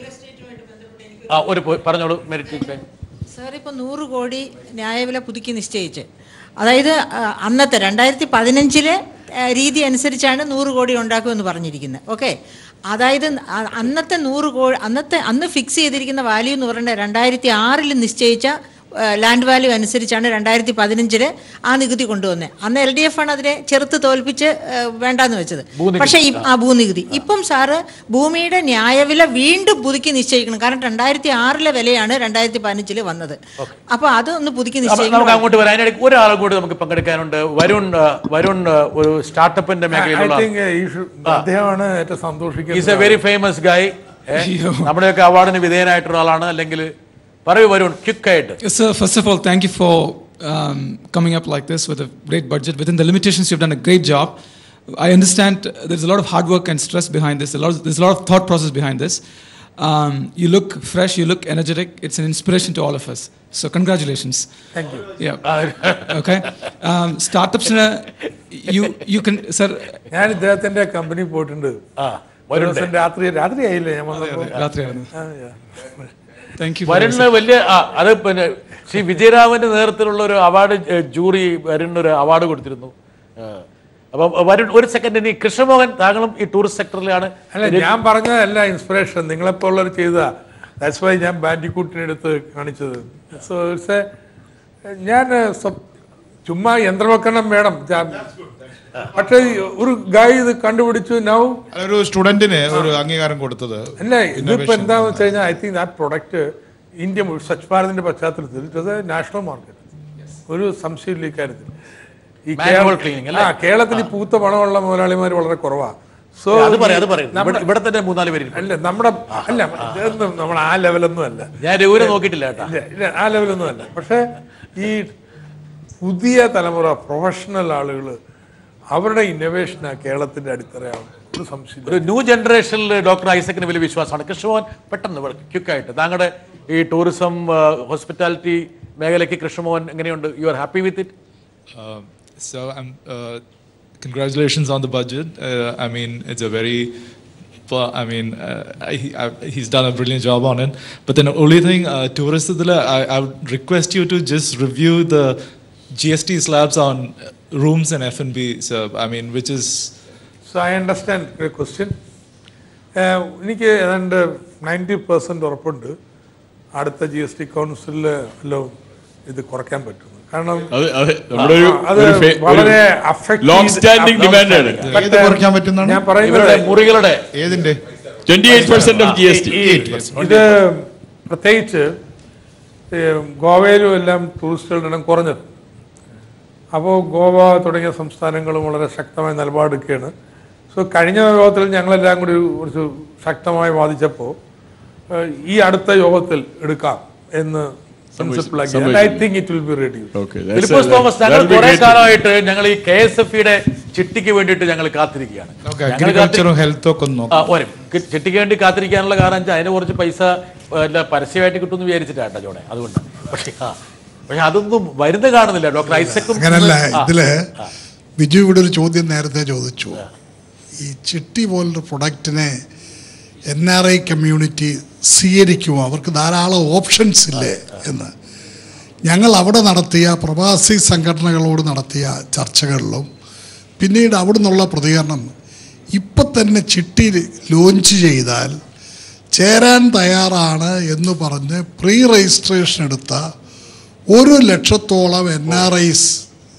ആ ഒരു പോ- പറഞ്ഞോളൂ മെറിറ്റ് സാർ ഇപ്പോൾ നൂറ് കോടി ന്യായവില പുതുക്കി നിശ്ചയിച്ച് അതായത് ആ, അന്നത്തെ രണ്ടായിരത്തി പതിനഞ്ചിലെ ആ, രീതി അനുസരിച്ചാണ് നൂറ് കോടി ഉണ്ടാക്കുമെന്ന് പറഞ്ഞിരിക്കുന്നത് ഓക്കെ അതായത് അ- അന്നത്തെ നൂറ് കോടി അന്നത്തെ അന്ന് ഫിക്സ് ചെയ്തിരിക്കുന്ന വാല്യൂ എന്ന് പറയുന്നത് രണ്ടായിരത്തി ആറിൽ നിശ്ചയിച്ച ആ, ലാൻഡ് വാല്യൂ അനുസരിച്ചാണ് രണ്ടായിരത്തി പതിനഞ്ചില് ആ നികുതി കൊണ്ടുവന്നത് അന്ന് എൽ ഡി എഫ് ആണ് അതിനെ ചെറുത്ത് തോൽപ്പിച്ച് ആ, വേണ്ടാന്ന് വെച്ചത് പക്ഷേ ഈ- ആ ഭൂനികുതി ഇപ്പം സാറ് ഭൂമിയുടെ ന്യായവില വീണ്ടും പുതുക്കി നിശ്ചയിക്കണം കാരണം രണ്ടായിരത്തി ആറിലെ വിലയാണ് രണ്ടായിരത്തി പതിനഞ്ചില് വന്നത് അപ്പൊ അത് ഒന്ന് പുതുക്കി അപ്പൊ നമുക്ക് നിശ്ചയിക്കണം അങ്ങോട്ട് വരാം അതിനിടയ്ക്ക് ഒരാളും കൂടി നമുക്ക് പങ്കെടുക്കാനുണ്ട് വരുൺ ആ, വരുൺ ആ, ഒരു സ്റ്റാർട്ടപ്പിന്റെ ഐ മേഖലയിലുള്ള തിങ്ക് അദ്ദേഹമാണ് ഏറ്റവും ഈസ് എ സന്തോഷിക്കുന്നത് വെരി ഫേമസ് ഗായ് നമ്മുടെയൊക്കെ അവാർഡിന് വിധേയനായിട്ടുള്ള ആളാണ് അല്ലെങ്കിൽ പറയൂ Varun ക്വിക്കായിട്ട് Yes, sir. First of all, thank you for um, coming up like this with a great budget. Within the limitations, you've done a great job. I understand there's a lot of hard work and stress behind this. A lot, there's a lot of thought process behind this. Um, you look fresh. You look energetic. It's an inspiration to all of us. So congratulations. Thank you. Yeah. okay. Um, startups. Uh, you you can sir. ഞാൻ ഇദ്ദേഹത്തിന്റെ കമ്പനി പോയിട്ടുണ്ട് ആ ഒരു വരുൺ ദിവസം രാത്രി രാത്രി ആയില്ലേ ഞാൻ വന്നപ്പോ രാത്രിയായിരുന്നു. ആ, yeah. Thank you. For വരുണിന് വലിയ ആ, അത് പിന്നെ ശ്രീ വിജയരാമന്റെ നേതൃത്വത്തിലുള്ള ഒരു അവാർഡ് ജൂറി വരുണിന് ഒരു അവാർഡ് കൊടുത്തിരുന്നു ആ, അപ്പൊ വരുൺ ഒരു സെക്കൻഡ് ഇനി കൃഷ്ണമോഹൻ താങ്കളും ഈ ടൂറിസ്റ്റ് സെക്ടറിലാണ് അല്ല ഞാൻ പറഞ്ഞതല്ല ഇൻസ്പിറേഷൻ നിങ്ങളെപ്പോലുള്ളവർ ചെയ്ത ദാറ്റ്സ് വൈ ഞാൻ ബാൻഡിക്കൂട്ടിനെ എടുത്ത് കാണിച്ചത് സോ ഇറ്റ്സ് എ ഞാൻ സ്വ- ചുമ്മാ യന്ത്രവൽക്കരണം വേണം ഞാൻ- പക്ഷേ ഒരു ഗായ് ഇത് കണ്ടുപിടിച്ചു നൗ ഒരു സ്റ്റുഡന്റിന് ഒരു അംഗീകാരം കൊടുത്തത് അല്ല ഇതിപ്പോ എന്താന്ന് വെച്ച് കഴിഞ്ഞാൽ ഐ തിങ്ക് ആ പ്രൊഡക്റ്റ് ഇന്ത്യ മുഴു- സ്വച്ഛ് ഭാരതിന്റെ പശ്ചാത്തലത്തിൽ it was a national market ഒരു സംശയമില്ല ഇക്കാര്യത്തിൽ ഈ Manual കേരള- cleaning, ആ കേരളത്തിൽ ഈ പൂത്ത പണമുള്ള മുതലാളിമാർ വളരെ കുറവാണ് സോ അത് പറയാം അത് പറയും ഇവിടെ ഇവിടെ തന്നെ മൂന്നാല് പേര് അല്ല നമ്മുടെ അല്ല ഇതൊന്നും നമ്മൾ ആ ലെവലൊന്നും അല്ല ഞാൻ രഘുവിനെ നോക്കിയിട്ടില്ല കേട്ടാ ഇല്ല ഇല്ല ആ ലെവലൊന്നും അല്ല പക്ഷേ ഈ പുതിയ തലമുറ പ്രൊഫഷണൽ ആളുകൾ അവരുടെ ഇന്നോവേഷനാണ് കേരളത്തിന്റെ അടിത്തറയാണ് ഒരു സംശയം ഒരു ന്യൂ ജനറേഷനിൽ ഡോക്ടർ ഐസക്കിന് വലിയ വിശ്വാസമാണ് കൃഷ്ണമോഹൻ പെട്ടെന്ന് ക്വിക്കായിട്ട് താങ്കളുടെ ഈ ടൂറിസം ഹോസ്പിറ്റാലിറ്റി മേഖലയ്ക്ക് കൃഷ്ണമോഹൻ എങ്ങനെയുണ്ട് you are happy with it Um, so I'm. Uh, congratulations on the budget. Uh, I mean, it's a very. Well, I mean, uh, I, I, he's done a brilliant job on it. But then the only thing, uh, tourist, I, I would request you to just review the GST slabs on rooms and F&B. So I mean, which is so I understand question എനിക്ക് ഏതാണ്ട് നയൻറ്റി പെർസെൻറ്റ് ഉറപ്പുണ്ട് അടുത്ത ജി എസ് ടി കൗൺസിലിൽ എല്ലാം ഇത് കുറയ്ക്കാൻ പറ്റും കാരണം അത് അതെ നമ്മുടെ ഒരു ആ, അത് ഒരു ഫെ- വളരെ ഒരു affect long ചെയ്ത് standing long demand ആണ്. standing. ഏത് കുറയ്ക്കാൻ പറ്റുന്നതാണ് ഞാൻ പറയുന്നത് ഇവരുടെ മുറികളുടെ ഏതിന്റെ twenty eight percent of G S T ഇത് പ്രത്യേകിച്ച് ഈ ഗോവയിലും എല്ലാം ടൂറിസ്റ്റുകളുടെ എണ്ണം കുറഞ്ഞത് അപ്പോൾ ഗോവ തുടങ്ങിയ സംസ്ഥാനങ്ങളും വളരെ ശക്തമായ നിലപാടെടുക്കുകയാണ് സോ കഴിഞ്ഞ യോഗത്തിൽ ഞങ്ങളെല്ലാം കൂടി കുറച്ച് ശക്തമായി വാദിച്ചപ്പോൾ ഏഹ്, ഈ അടുത്ത യോഗത്തിൽ എടുക്കാം എന്ന് പ്രിൻസിപ്പിളാക്കി I think it will be reduce Okay, that's Philipose a- Thomas that ഞങ്ങൾ will be കുറെ great. കാലമായിട്ട് ഞങ്ങൾ ഈ കെ എസ് എഫ് ഇയുടെ ചിട്ടിക്ക് വേണ്ടിയിട്ട് ഞങ്ങൾ കാത്തിരിക്കുകയാണ് നമുക്ക് ഞങ്ങൾ അഗ്രികൾച്ചറും ഹെൽത്തും ഒക്കെ ഒന്ന് ആ, നോക്കാം വരും കി- ചിട്ടിക്ക് വേണ്ടി കാത്തിരിക്കാനുള്ള കാരണം വെച്ചാൽ അതിന് കുറച്ച് പൈസ ഏ, അല്ല, പരസ്യമായിട്ട് കിട്ടുമെന്ന് വിചാരിച്ചിട്ടാട്ടോ ജോടെ അതുകൊണ്ട് പക്ഷേ ആ പക്ഷെ അതൊന്നും വരുന്ന കാണുന്നില്ല ഡോക്ടർ ഐസക്കും അങ്ങനല്ല ആ, ഇതില് ആ. ബിജു ഇവിടെ ഒരു ചോദ്യം നേരത്തെ ചോദിച്ചു ഈ ചിട്ടി പോലൊരു പ്രൊഡക്റ്റിനെ എൻ ആർ ഐ കമ്മ്യൂണിറ്റി സ്വീകരിക്കുമോ അവർക്ക് ധാരാളം ഓപ്ഷൻസ് ഇല്ലേ എന്ന് ഞങ്ങൾ അവിടെ നടത്തിയ പ്രവാസി സംഘടനകളോട് നടത്തിയ ചർച്ചകളിലും പിന്നീട് അവിടെ നിന്നുള്ള പ്രതികരണം ഇപ്പം തന്നെ ചിട്ടി ലോഞ്ച് ചെയ്താൽ ചേരാൻ തയ്യാറാണ് എന്ന് പറഞ്ഞ് പ്രീ രജിസ്ട്രേഷൻ എടുത്ത ഒരു ലക്ഷത്തോളം എൻ ആർ ഐസ്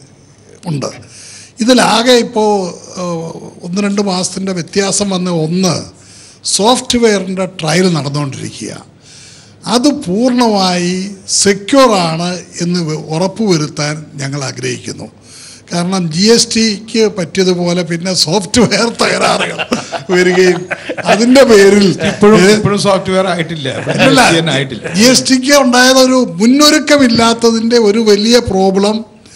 ഉണ്ട് ഇതിലാകെ ഇപ്പോൾ ഒന്ന് രണ്ട് മാസത്തിൻ്റെ വ്യത്യാസം വന്ന ഒന്ന് സോഫ്റ്റ്വെയറിൻ്റെ ട്രയൽ നടന്നുകൊണ്ടിരിക്കുക അത് പൂർണ്ണമായി സെക്യൂർ ആണ് എന്ന് വ- ഉറപ്പുവരുത്താൻ ഞങ്ങൾ ആഗ്രഹിക്കുന്നു കാരണം ജി എസ് ടിക്ക് പറ്റിയതുപോലെ പിന്നെ സോഫ്റ്റ്വെയർ തകരാറുകൾ വരികയും അതിൻ്റെ പേരിൽ ഇപ്പോഴും ഏ, ഇപ്പോഴും സോഫ്റ്റ്വെയർ ആയിട്ടില്ല അല്ല ചെയ്യാൻ ആയിട്ടില്ല ജി എസ് ടിക്ക് ഉണ്ടായത് ഒരു മുന്നൊരുക്കമില്ലാത്തതിൻ്റെ ഒരു വലിയ പ്രോബ്ലം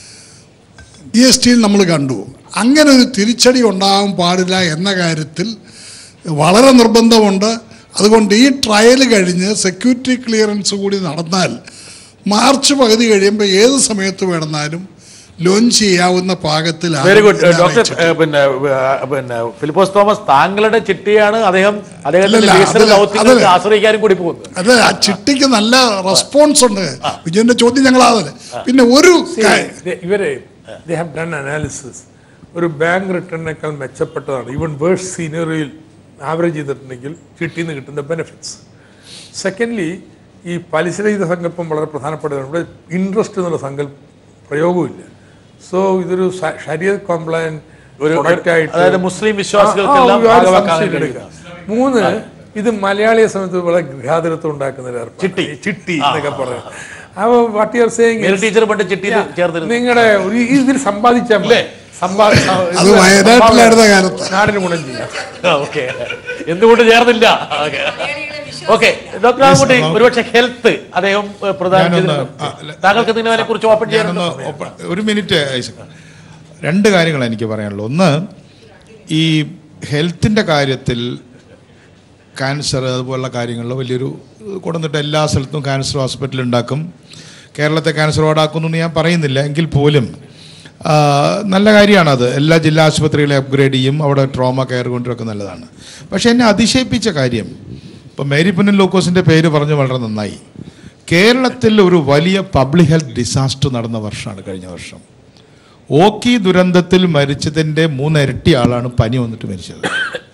ജി എസ് ടിയിൽ നമ്മൾ കണ്ടു അങ്ങനെ ഒരു തിരിച്ചടി ഉണ്ടാകാൻ പാടില്ല എന്ന കാര്യത്തിൽ വളരെ നിർബന്ധമുണ്ട് അതുകൊണ്ട് ഈ ട്രയൽ കഴിഞ്ഞ് സെക്യൂരിറ്റി ക്ലിയറൻസ് കൂടി നടന്നാൽ മാർച്ച് പകുതി കഴിയുമ്പോൾ ഏത് സമയത്ത് വേണമെന്നാലും ലോഞ്ച് ചെയ്യാവുന്ന പാകത്തിലാണ് വെരി ഗുഡ് ഇതിനെ ഡോക്ടർ അറിയിച്ചിട്ടുള്ളത്. ഏ, പിന്നെ ഏ, പിന്നെ ഫിലിപ്പോസ് തോമസ് താങ്കളുടെ ചിട്ടിയാണ് അദ്ദേഹം അദ്ദേഹത്തിന്റെ അല്ലല്ല, വികസന അതില്- ദൗത്യങ്ങൾക്ക് അതില്- ആശ്രയിക്കാനും കൂടി പോകുന്നത് അത് ആ ചിട്ടിക്ക് നല്ല റെസ്പോൺസ് ഉണ്ട് വിജയന്റെ ചോദ്യം ഞങ്ങളാതല്ലേ പിന്നെ ഒരു കാര്യം See, ഇവരെ ദേ ഹാവ് ഡൺ അനാലിസിസ് ഒരു ബാങ്ക് റിട്ടേണിനേക്കാൾ മെച്ചപ്പെട്ടതാണ് ഈവൻ വേഴ്സ് സീനറിയിൽ ആവറേജ് ചെയ്തിട്ടുണ്ടെങ്കിൽ ചിട്ടിന്ന് കിട്ടുന്ന ബെനിഫിറ്റ്സ് സെക്കൻഡ്ലി ഈ പലിശരഹിത സങ്കല്പം വളരെ പ്രധാനപ്പെട്ടതാണ് ഇവിടെ ഇൻട്രസ്റ്റ് എന്നുള്ള സങ്കല്പ പ്രയോഗമില്ല സോ ഇതൊരു ഷരിയർ കോംപ്ലയൻ ഒരു- പ്രൊഡക്റ്റ് ആയിട്ട് അതായത് മുസ്ലിം വിശ്വാസികൾക്കെല്ലാം ആ, ആ, ഒരു ഭാഗമാക്കാൻ സംശയം കഴിയുക. എടുക്കുക. മൂന്ന് ഇത് മലയാളിയെ സംബന്ധിച്ച് വളരെ ഗൃഹാതിരത്വം ഉണ്ടാക്കുന്ന ഒരു ഏർപ്പാട്. ചിട്ടി. ചിട്ടി എന്നൊക്കെ പറയാം അപ്പോൾ what you are saying Mary teacher പണ്ട് ചിട്ടിയിൽ ചേർന്നിരുന്നു നിങ്ങളുടെ ഒരു ഇതിൽ സമ്പാദിച്ചാൽ മതി. സമ്പാ- അത് വയനാട്ടിലായിരുന്ന കാലത്ത്. നാടിന് ഗുണം ചെയ്യും ഓക്കെ എന്തുകൊണ്ട് ചേർന്നില്ല ഓക്കെ ഡോക്ടർ ആകുട്ടി ഒരുപക്ഷെ ഹെൽത്ത് അദ്ദേഹം ഏ, പ്രധാനം ഞാനൊന്ന് ചെയ്തിട്ടുണ്ട്. ആ, അല്ല, താങ്കൾക്ക് ഇതിനെ കുറിച്ച് ഓപ്പൺ ഞാനൊന്ന് ചെയ്യാനുണ്ടോ ഒപ്പ- ഒരു മിനിറ്റ് ഐസക് രണ്ട് കാര്യങ്ങളാണ് എനിക്ക് പറയാനുള്ളത് ഒന്ന് ഈ ഹെൽത്തിൻ്റെ കാര്യത്തിൽ ക്യാൻസർ അതുപോലുള്ള കാര്യങ്ങളിൽ വലിയൊരു കൊടുത്തിട്ട് എല്ലാ സ്ഥലത്തും ക്യാൻസർ ഹോസ്പിറ്റൽ ഉണ്ടാക്കും കേരളത്തെ ക്യാൻസർ വാർഡാക്കുന്നു ഞാൻ പറയുന്നില്ല എങ്കിൽ പോലും ആ, നല്ല കാര്യമാണത് എല്ലാ ജില്ലാ ആശുപത്രികളെ അപ്ഗ്രേഡ് ചെയ്യും അവിടെ ട്രോമ കെയർ കൊണ്ടുവരൊക്കെ നല്ലതാണ് പക്ഷേ എന്നെ അതിശയിപ്പിച്ച കാര്യം ഇപ്പം മേരി പുന്നൻ ലൂക്കോസിൻ്റെ പേര് പറഞ്ഞു വളരെ നന്നായി കേരളത്തിൽ ഒരു വലിയ പബ്ലിക് ഹെൽത്ത് ഡിസാസ്റ്റർ നടന്ന വർഷമാണ് കഴിഞ്ഞ വർഷം ഓക്കി ദുരന്തത്തിൽ മരിച്ചതിൻ്റെ മൂന്നിരട്ടി ആളാണ് പനി വന്നിട്ട് മരിച്ചത്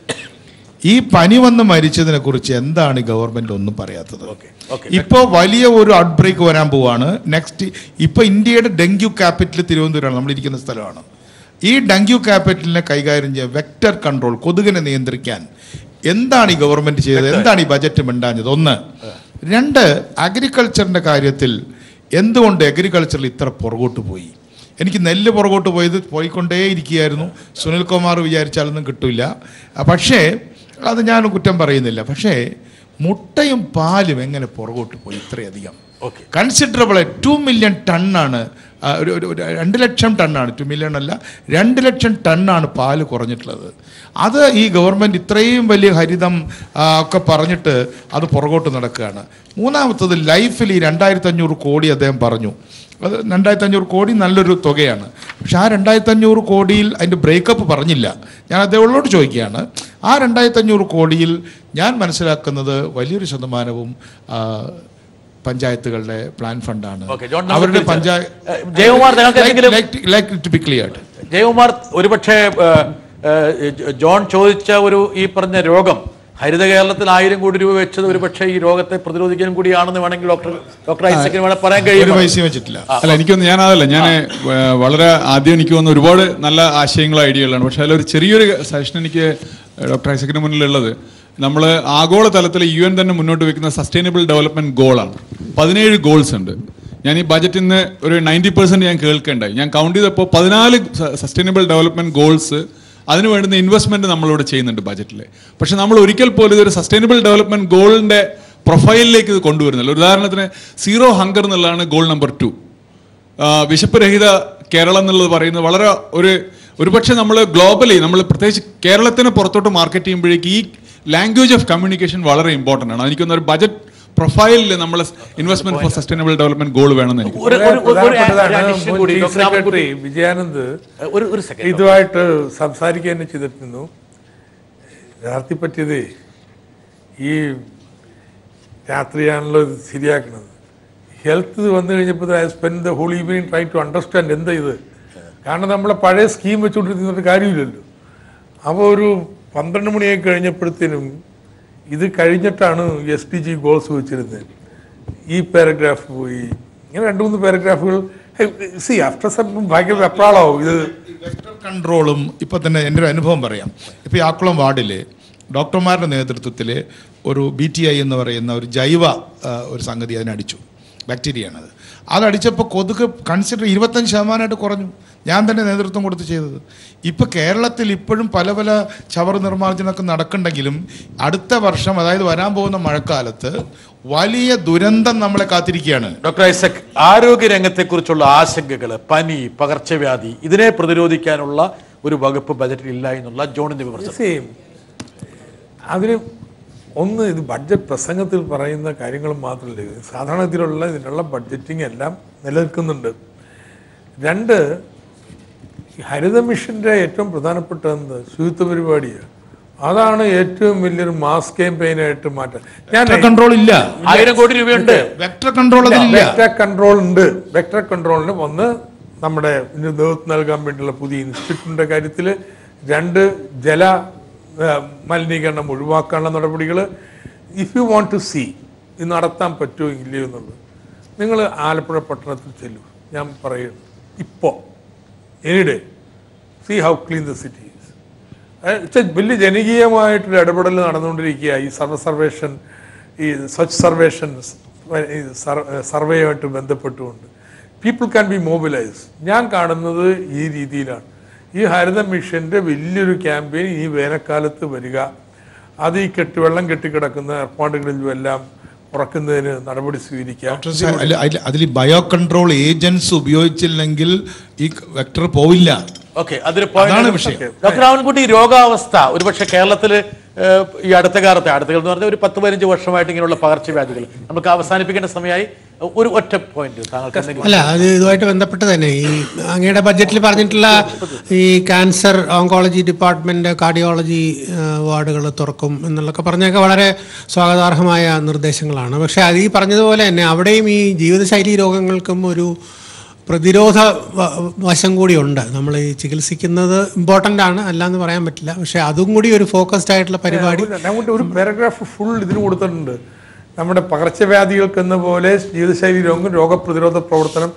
ഈ പനി വന്ന് മരിച്ചതിനെ കുറിച്ച് എന്താണ് ഈ ഗവൺമെന്റ് ഒന്നും പറയാത്തത് ഇപ്പോൾ വലിയ ഒരു ഔട്ട് ബ്രേക്ക് വരാൻ പോവാണ് നെക്സ്റ്റ് ഇപ്പോൾ ഇന്ത്യയുടെ ഡെങ്കു ക്യാപിറ്റൽ തിരുവനന്തപുരമാണ് നമ്മൾ ഇരിക്കുന്ന സ്ഥലമാണ് ഈ ഡെങ്കു ക്യാപിറ്റലിനെ കൈകാര്യം ചെയ്യാൻ വെക്ടർ കൺട്രോൾ കൊതുകിനെ നിയന്ത്രിക്കാൻ എന്താണ് ഈ ഗവൺമെന്റ് ചെയ്തത് എന്താണ് ഈ ബജറ്റ് മിണ്ടാഞ്ഞത് ഒന്ന് രണ്ട് അഗ്രികൾച്ചറിന്റെ കാര്യത്തിൽ എന്തുകൊണ്ട് അഗ്രികൾച്ചറിൽ ഇത്ര പുറകോട്ട് പോയി എനിക്ക് നെല്ല് പുറകോട്ട് പോയത് പോയിക്കൊണ്ടേയിരിക്കുകയായിരുന്നു സുനിൽകുമാർ വിചാരിച്ചാലൊന്നും കിട്ടില്ല പക്ഷേ അത് ഞാൻ കുറ്റം പറയുന്നില്ല പക്ഷേ മുട്ടയും പാലും എങ്ങനെ പുറകോട്ട് പോയി ഇത്രയധികം കൺസിഡറബിൾ ടു മില്യൺ ടണ്ണാണ് ആ, ഒരു ഒരു ഒരു രണ്ട് ലക്ഷം ടണ്ണാണ് ടു മില്യൺ അല്ല രണ്ട് ലക്ഷം ടണ്ണാണ് പാല് കുറഞ്ഞിട്ടുള്ളത് അത് ഈ ഗവൺമെൻറ് ഇത്രയും വലിയ ഹരിതം ആ, ഒക്കെ പറഞ്ഞിട്ട് അത് പുറകോട്ട് നടക്കുകയാണ് മൂന്നാമത്തത് ലൈഫിൽ ഈ രണ്ടായിരത്തി അഞ്ഞൂറ് കോടി അദ്ദേഹം പറഞ്ഞു അത് രണ്ടായിരത്തി അഞ്ഞൂറ് കോടി നല്ലൊരു തുകയാണ് പക്ഷെ ആ രണ്ടായിരത്തി അഞ്ഞൂറ് കോടിയിൽ അതിൻ്റെ ബ്രേക്കപ്പ് പറഞ്ഞില്ല ഞാൻ അദ്ദേഹത്തോട് ചോദിക്കുകയാണ് ആ രണ്ടായിരത്തി അഞ്ഞൂറ് കോടിയിൽ ഞാൻ മനസ്സിലാക്കുന്നത് വലിയൊരു ശതമാനവും ആ, പഞ്ചായത്തുകളുടെ പ്ലാൻ ഫണ്ടാണ് Okay, ജോൺ, നമുക്ക് അവരുടെ തിരിച്ച് പഞ്ചായത്ത് ഏഹ്, ജയകുമാർ നിങ്ങൾക്ക് എന്തെങ്കിലും ടു ബി ക്ലിയർഡ് ജയകുമാർ ഒരുപക്ഷെ ഏഹ്, ഏഹ്, ജോൺ ചോദിച്ച ഒരു ഈ പറഞ്ഞ രോഗം ഹരിത കേരളത്തിൽ ആയിരം കോടി രൂപ വെച്ചത് ഒരുപക്ഷെ ഈ രോഗത്തെ പ്രതിരോധിക്കാനും കൂടിയാണെന്ന് വേണമെങ്കിൽ ഡോക്ടർ ഡോക്ടർ ഐസക്കിന് വേണമെങ്കിൽ പറയാൻ കഴിയും വെച്ചിട്ടില്ല അല്ല എനിക്കൊന്ന് ഞാൻ അതല്ല ഞാൻ വളരെ ആദ്യം എനിക്ക് തോന്നുന്നു ഒരുപാട് നല്ല ആശയങ്ങളും ഐഡിയകളാണ് പക്ഷെ അതിലൊരു ചെറിയൊരു സജഷൻ എനിക്ക് ഡോക്ടർ ഐസക്കിന് മുന്നിലുള്ളത് നമ്മൾ ആഗോള തലത്തിൽ യു എൻ തന്നെ മുന്നോട്ട് വെക്കുന്ന സസ്റ്റൈനബിൾ ഡെവലപ്മെന്റ് ഗോളാണ് പതിനേഴ് ഗോൾസ് ഉണ്ട് ഞാൻ ഈ ബജറ്റിൽ നിന്ന് ഒരു നയൻറ്റി പെർസെന്റ് ഞാൻ കേൾക്കേണ്ടായി ഞാൻ കൗണ്ട് ചെയ്തപ്പോൾ പതിനാല് സസ്റ്റൈനബിൾ ഡെവലപ്മെന്റ് ഗോൾസ് അതിന് വേണ്ടുന്ന ഇൻവെസ്റ്റ്മെന്റ് നമ്മളിവിടെ ചെയ്യുന്നുണ്ട് ബജറ്റിൽ പക്ഷെ നമ്മൾ ഒരിക്കൽ പോലും ഇതൊരു സസ്റ്റൈനബിൾ ഡെവലപ്മെന്റ് ഗോളിന്റെ പ്രൊഫൈലിലേക്ക് ഇത് കൊണ്ടുവരുന്നില്ല ഒരു ഉദാഹരണത്തിന് സീറോ ഹങ്കർ എന്നുള്ളതാണ് ഗോൾ നമ്പർ ടു വിശപ്പ് രഹിത കേരളം എന്നുള്ളത് പറയുന്നത് വളരെ ഒരു ഒരുപക്ഷെ നമ്മൾ ഗ്ലോബലി നമ്മൾ പ്രത്യേകിച്ച് കേരളത്തിന് പുറത്തോട്ട് മാർക്കറ്റ് ചെയ്യുമ്പോഴേക്ക് ഈ ലാംഗ്വേജ് ഓഫ് കമ്മ്യൂണിക്കേഷൻ വളരെ ഇമ്പോർട്ടൻ്റ് ആണ് എനിക്കൊന്ന് ഒരു ബജറ്റ് പ്രൊഫൈലിൽ നമ്മൾ investment for sustainable development goal വേണമെന്ന് എനിക്ക് ഒരു- ഒരു- ഒരു- ഒരു പ്രധാനപ്പെട്ടതാണ് addition കൂടി, chief doctor Ramankutty. Secretary Vijayanand ഒരു ഒരു സെക്കൻഡ് ഇതുമായിട്ട് സംസാരിക്കുക തന്നെ ചെയ്തിരുന്നു യഥാർത്ഥത്തിൽ പറ്റിയത് ഈ രാത്രിയാണല്ലോ ഇത് ശരിയാക്കുന്നത് ഹെൽത്ത് വന്നു കഴിഞ്ഞപ്പോൾ I spend the whole evening try to understand എന്താ ഇത് കാരണം നമ്മളെ പഴയ സ്കീം വെച്ചുകൊണ്ടിരുന്നിട്ട് കാര്യമില്ലല്ലോ അപ്പോൾ ഒരു പന്ത്രണ്ട് മണിയായി കഴിഞ്ഞപ്പോഴത്തേനും ഇത് കഴിഞ്ഞിട്ടാണ് എസ് ഡി ജി ഗോൾസ് വെച്ചിരുന്നത് ഈ പാരഗ്രാഫ് പോയി ഇങ്ങനെ രണ്ട് മൂന്ന് പാരഗ്രാഫുകൾ സി ആഫ്റ്റർ സം ഭയങ്കര വെപ്രാളാവും ഇത് കൺട്രോളും ഇപ്പൊ തന്നെ എൻ്റെ ഒരു അനുഭവം പറയാം ഇപ്പൊ ഈ ആക്കുളം വാർഡിൽ ഡോക്ടർമാരുടെ നേതൃത്വത്തിൽ ഒരു ബി ടി ഐ എന്ന് പറയുന്ന ഒരു ജൈവ ആ, ഒരു സംഗതി അതിനടിച്ചു ബാക്ടീരിയയാണത് അതടിച്ചപ്പോൾ കൊതുക് കൺസിഡർ ഇരുപത്തഞ്ച് ശതമാനമായിട്ട് കുറഞ്ഞു ഞാൻ തന്നെ നേതൃത്വം കൊടുത്ത് ചെയ്തത് ഇപ്പൊ കേരളത്തിൽ ഇപ്പോഴും പല പല ചവർ നിർമ്മാർജ്ജനമൊക്കെ നടക്കുന്നുണ്ടെങ്കിലും അടുത്ത വർഷം അതായത് വരാൻ പോകുന്ന മഴക്കാലത്ത് വലിയ ദുരന്തം നമ്മളെ കാത്തിരിക്കുകയാണ് ഡോക്ടർ ഐസക് ആരോഗ്യ രംഗത്തെക്കുറിച്ചുള്ള ആശങ്കകൾ പനി പകർച്ചവ്യാധി ഇതിനെ പ്രതിരോധിക്കാനുള്ള ഒരു വകുപ്പ് ബജറ്റിൽ ഇല്ല എന്നുള്ള ജോണിന്റെ വിമർശനം സെയിം അതിന് ഒന്ന് ഇത് ബഡ്ജറ്റ് പ്രസംഗത്തിൽ പറയുന്ന കാര്യങ്ങൾ മാത്രമല്ല ഇത് സാധാരണത്തിലുള്ള ഇതിനുള്ള ബഡ്ജറ്റിംഗ് എല്ലാം നിലനിൽക്കുന്നുണ്ട് രണ്ട് ഈ ഹരിത മിഷന്റെ ഏറ്റവും പ്രധാനപ്പെട്ട എന്ത് ശുചിത്വ പരിപാടിയാണ് അതാണ് ഏറ്റവും വലിയൊരു മാസ് ക്യാമ്പയിനായിട്ട് മാറ്റാൻ Vector control ഇല്ല. ആയിരം കോടി രൂപയുണ്ട്. വെക്ടർ കൺട്രോൾ അതിലില്ല വെക്ടർ കൺട്രോൾ ഉണ്ട് വെക്ടർ കൺട്രോളിന് ഒന്ന് നമ്മുടെ ഇതിന് നേതൃത്വം നൽകാൻ വേണ്ടിയുള്ള പുതിയ ഇൻസ്റ്റിറ്റ്യൂട്ടിന്റെ കാര്യത്തിൽ രണ്ട് ജല ആ, മലിനീകരണം ഒഴിവാക്കാനുള്ള നടപടികൾ if you want to see ഇത് നടത്താൻ പറ്റുമോ ഇല്ലയോ എന്നുള്ളത് നിങ്ങൾ ആലപ്പുഴ പട്ടണത്തിൽ ചെല്ലൂ ഞാൻ പറയുന്നു ഇപ്പോൾ any day see how clean the city വലിയ ജനകീയമായിട്ടൊരു ഇടപെടൽ നടന്നുകൊണ്ടിരിക്കുക ഈ സർവ സർവേഷൻ ഈ സ്വച്ഛ് സർവേഷൻ സർവേയുമായിട്ട് ബന്ധപ്പെട്ടുകൊണ്ട് പീപ്പിൾ ക്യാൻ ബി മൊബിലൈസ് ഞാൻ കാണുന്നത് ഈ രീതിയിലാണ് ഈ ഹരിത മിഷന്റെ വലിയൊരു ക്യാമ്പയിൻ ഈ വേനൽക്കാലത്ത് വരിക അത് ഈ കെട്ടി വെള്ളം കെട്ടിക്കിടക്കുന്ന ഏർപ്പാടുകളിലും എല്ലാം കുറക്കുന്നതിന് നടപടി സ്വീകരിക്കാം അതിൽ ബയോ കൺട്രോൾ ഏജൻസ് ഉപയോഗിച്ചില്ലെങ്കിൽ ഈ വെക്ടർ പോവില്ല ഓക്കെ അതൊരു അതാണ് point. വിഷയം. ഡോക്ടർ രാമൻകുട്ടി ഈ രോഗാവസ്ഥ ഒരുപക്ഷെ കേരളത്തിൽ ഈ അടുത്ത കാലത്തെ അടുത്ത കാലത്ത് എന്ന് പറഞ്ഞാൽ ഒരു പത്ത് പതിനഞ്ച് വർഷമായിട്ട് ഇങ്ങനെയുള്ള പകർച്ചവ്യാധികൾ നമുക്ക് അവസാനിപ്പിക്കേണ്ട സമയമായി ഒരു ഒറ്റ പോയിന്റ് താങ്കൾക്ക് എന്തെങ്കിലും അല്ല അത് ഇതുമായിട്ട് ബന്ധപ്പെട്ട് തന്നെ ഈ അങ്ങയുടെ ബഡ്ജറ്റിൽ പറഞ്ഞിട്ടുള്ള ഈ ക്യാൻസർ ഓങ്കോളജി ഡിപ്പാർട്ട്മെന്റ് കാർഡിയോളജി വാർഡുകൾ തുറക്കും എന്നുള്ളതൊക്കെ പറഞ്ഞൊക്കെ വളരെ സ്വാഗതാർഹമായ നിർദ്ദേശങ്ങളാണ് പക്ഷേ അത് ഈ പറഞ്ഞതുപോലെ തന്നെ അവിടെയും ഈ ജീവിതശൈലി രോഗങ്ങൾക്കും ഒരു പ്രതിരോധ വ- വശം കൂടിയുണ്ട് നമ്മൾ ഈ ചികിത്സിക്കുന്നത് ഇമ്പോർട്ടൻ്റ് ആണ് അല്ലാന്ന് പറയാൻ പറ്റില്ല പക്ഷേ അതും കൂടി ഒരു ഫോക്കസ്ഡ് ആയിട്ടുള്ള പരിപാടി അങ്ങോട്ട് ഒരു പാരഗ്രാഫ് ഫുൾ ഇതിന് കൊടുത്തിട്ടുണ്ട് നമ്മുടെ പകർച്ചവ്യാധികൾക്ക് എന്ന പോലെ ജീവിതശൈലി രോഗം രോഗപ്രതിരോധ പ്രവർത്തനം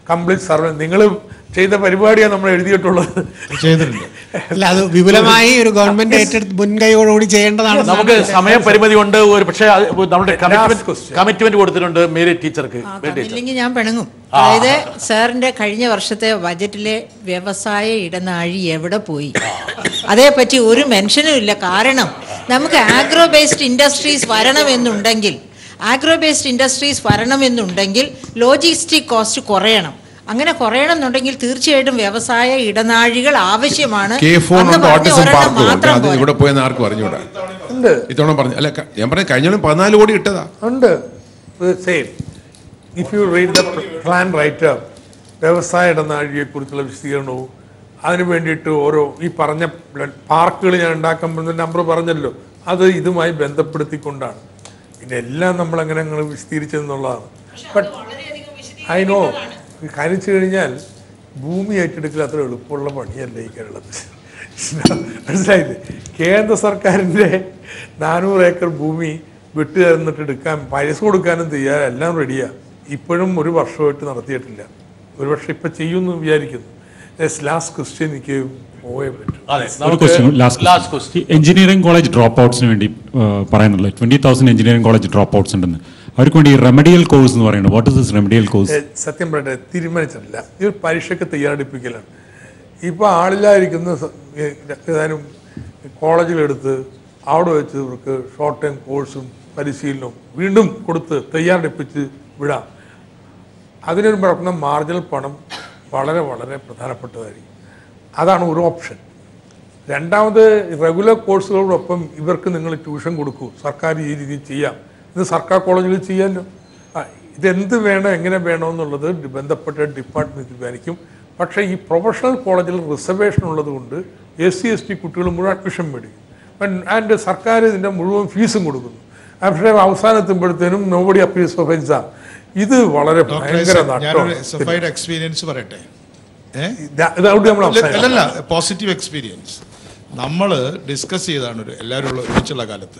കംപ്ലീറ്റ് സർവേ നിങ്ങൾ ചെയ്ത പരിപാടിയാണ് നമ്മൾ എഴുതിയിട്ടുള്ളത് ചെയ്തിട്ടുണ്ട് അല്ല അത് വിപുലമായി ഒരു ഗവൺമെന്റ് ഏറ്റെടുത്ത് മുൻകൈയോടുകൂടി ചെയ്യേണ്ടതാണ് നമുക്ക് സമയപരിമിതി ഉണ്ട് ഒരു പക്ഷേ അത് നമ്മുടെ കമ്മിറ്റ്മെന്റ് കമ്മിറ്റ്മെന്റ് കൊടുത്തിട്ടുണ്ട് മേരി ടീച്ചർക്ക് മേരി ടീച്ചർ ഇല്ലെങ്കിൽ ഞാൻ പിണങ്ങും അതായത് സാറിന്റെ കഴിഞ്ഞ വർഷത്തെ ബജറ്റിലെ വ്യവസായ ഇടനാഴി എവിടെ പോയി അതേപ്പറ്റി ഒരു മെൻഷനും ഇല്ല കാരണം നമുക്ക് ആഗ്രോ ബേസ്ഡ് ഇൻഡസ്ട്രീസ് വരണമെന്നുണ്ടെങ്കിൽ ആഗ്രോ ബേസ്ഡ് ഇൻഡസ്ട്രീസ് വരണമെന്നുണ്ടെങ്കിൽ ലോജിസ്റ്റിക് കോസ്റ്റ് കുറയണം അങ്ങനെ കുറയണം എന്നുണ്ടെങ്കിൽ തീർച്ചയായിട്ടും വ്യവസായ ഇടനാഴികൾ ആവശ്യമാണ് കെ ഫോൺ അന്ന് ഉണ്ട് പറഞ്ഞ ഓട്ടിസം ഒരെണ്ണം പാർക്കും ഉണ്ട് മാത്രം അത് പോരാ. ഇവിടെ പോയെന്ന് ആർക്കും അറിഞ്ഞൂടാ ഉണ്ട് ഇത്തവണ പറഞ്ഞു അല്ല ക- ഞാൻ പറഞ്ഞ കഴിഞ്ഞ പതിനാല് കോടി ഇട്ടതാ ഉണ്ട് same if you read the plan writer വ്യവസായ ഇടനാഴിയെക്കുറിച്ചുള്ള വിശദീകരണവും അതിന് വേണ്ടിയിട്ട് ഓരോ ഈ പറഞ്ഞ പാർക്കുകൾ ഞാൻ ഉണ്ടാക്കാൻ പോകുന്ന നമ്പർ പറഞ്ഞല്ലോ അത് ഇതുമായി ബന്ധപ്പെടുത്തിക്കൊണ്ടാണ് പിന്നെ എല്ലാം നമ്മൾ അങ്ങനെ നിങ്ങൾ വിശദീകരിച്ചതെന്നുള്ളതാണ് ബട്ട് ഐ നോ കാര്യം വെച്ച് കഴിഞ്ഞാൽ ഭൂമി ഏറ്റെടുക്കൽ അത്ര എളുപ്പമുള്ള പണിയല്ല ഈ കേരളത്തിൽ മനസ്സിലായില്ലേ കേന്ദ്ര സർക്കാരിൻ്റെ നാനൂറ് ഏക്കർ ഭൂമി വിട്ടു തന്നിട്ട് എടുക്കാൻ പൈസ കൊടുക്കാനും തയ്യാറ എല്ലാം റെഡിയാ ഇപ്പോഴും ഒരു വർഷമായിട്ട് നടത്തിയിട്ടില്ല ഒരു വർഷം ഇപ്പം ചെയ്യുമെന്ന് വിചാരിക്കുന്നു ലാസ്റ്റ് ക്വസ്റ്റ്യൻ എനിക്ക് പോയേ പറ്റും ഒരു question last engineering college drop ഔട്ട്സിന് വേണ്ടി പറയുന്നുള്ളത് twenty thousand engineering college drop outs ഉണ്ടെന്ന് അവർക്ക് വേണ്ടി റെമഡിയൽ കോഴ്സ് എന്ന് പറയുന്നത് what is this remedial course ഏ, സത്യം പറയട്ടെ തീരുമാനിച്ചിട്ടില്ല ഈ ഒരു പരീക്ഷയ്ക്ക് തയ്യാറെടുപ്പിക്കലാണ് ഇപ്പോൾ ആളില്ലാതിരിക്കുന്ന സ- ഏ, ഏതാനും കോളേജിലെടുത്ത് അവിടെ വെച്ച് ഇവർക്ക് ഷോർട്ട് ടൈം കോഴ്സും പരിശീലനവും വീണ്ടും കൊടുത്ത് തയ്യാറെടുപ്പിച്ച് വിടാം അതിനൊരു പറഞ്ഞ മാർജിനൽ പണം വളരെ വളരെ പ്രധാനപ്പെട്ടതായിരിക്കും അതാണ് ഒരു ഓപ്ഷൻ രണ്ടാമത് റെഗുലർ കോഴ്സുകളോടൊപ്പം ഇവർക്ക് നിങ്ങൾ ട്യൂഷൻ കൊടുക്കൂ സർക്കാർ ഈ രീതിയിൽ ചെയ്യാം ഇത് സർക്കാർ കോളേജിൽ ചെയ്യാമല്ലോ ആ, ഇതെന്ത് വേണം എങ്ങനെ വേണം എന്നുള്ളത് ഡി- ബന്ധപ്പെട്ട ഡിപ്പാർട്ട്മെന്റ് തീരുമാനിക്കും പക്ഷേ ഈ പ്രൊഫഷണൽ കോളേജിൽ റിസർവേഷൻ ഉള്ളത് കൊണ്ട് എസ് സി എസ് ടി കുട്ടികൾ മുഴുവൻ അഡ്മിഷൻ മേടിക്കും ആൻഡ് സർക്കാർ ഇതിൻ്റെ മുഴുവൻ ഫീസും കൊടുക്കുന്നു പക്ഷേ അവസാനത്തുമ്പോഴത്തേനും നോബഡി അപ്പീസ് ഓഫ് എക്സാം ഇത് വളരെ ഡോക്ടർ ഭയങ്കര ഞാനൊരു നഷ്ടമാണ്. എസ് എഫ് ഐയുടെ എക്സ്പീരിയൻസ് പറയട്ടെ ഏ? ഇതാ- ഇതവിടെ നമ്മൾ ഇല്ല, അവസാനിപ്പിക്കാം. അല്ലല്ല പോസിറ്റീവ് എക്സ്പീരിയൻസ് നമ്മൾ ഡിസ്കസ് ചെയ്താണ് ഒരു എല്ലാവരും ഉള്ള ഒരുമിച്ചുള്ള കാലത്ത്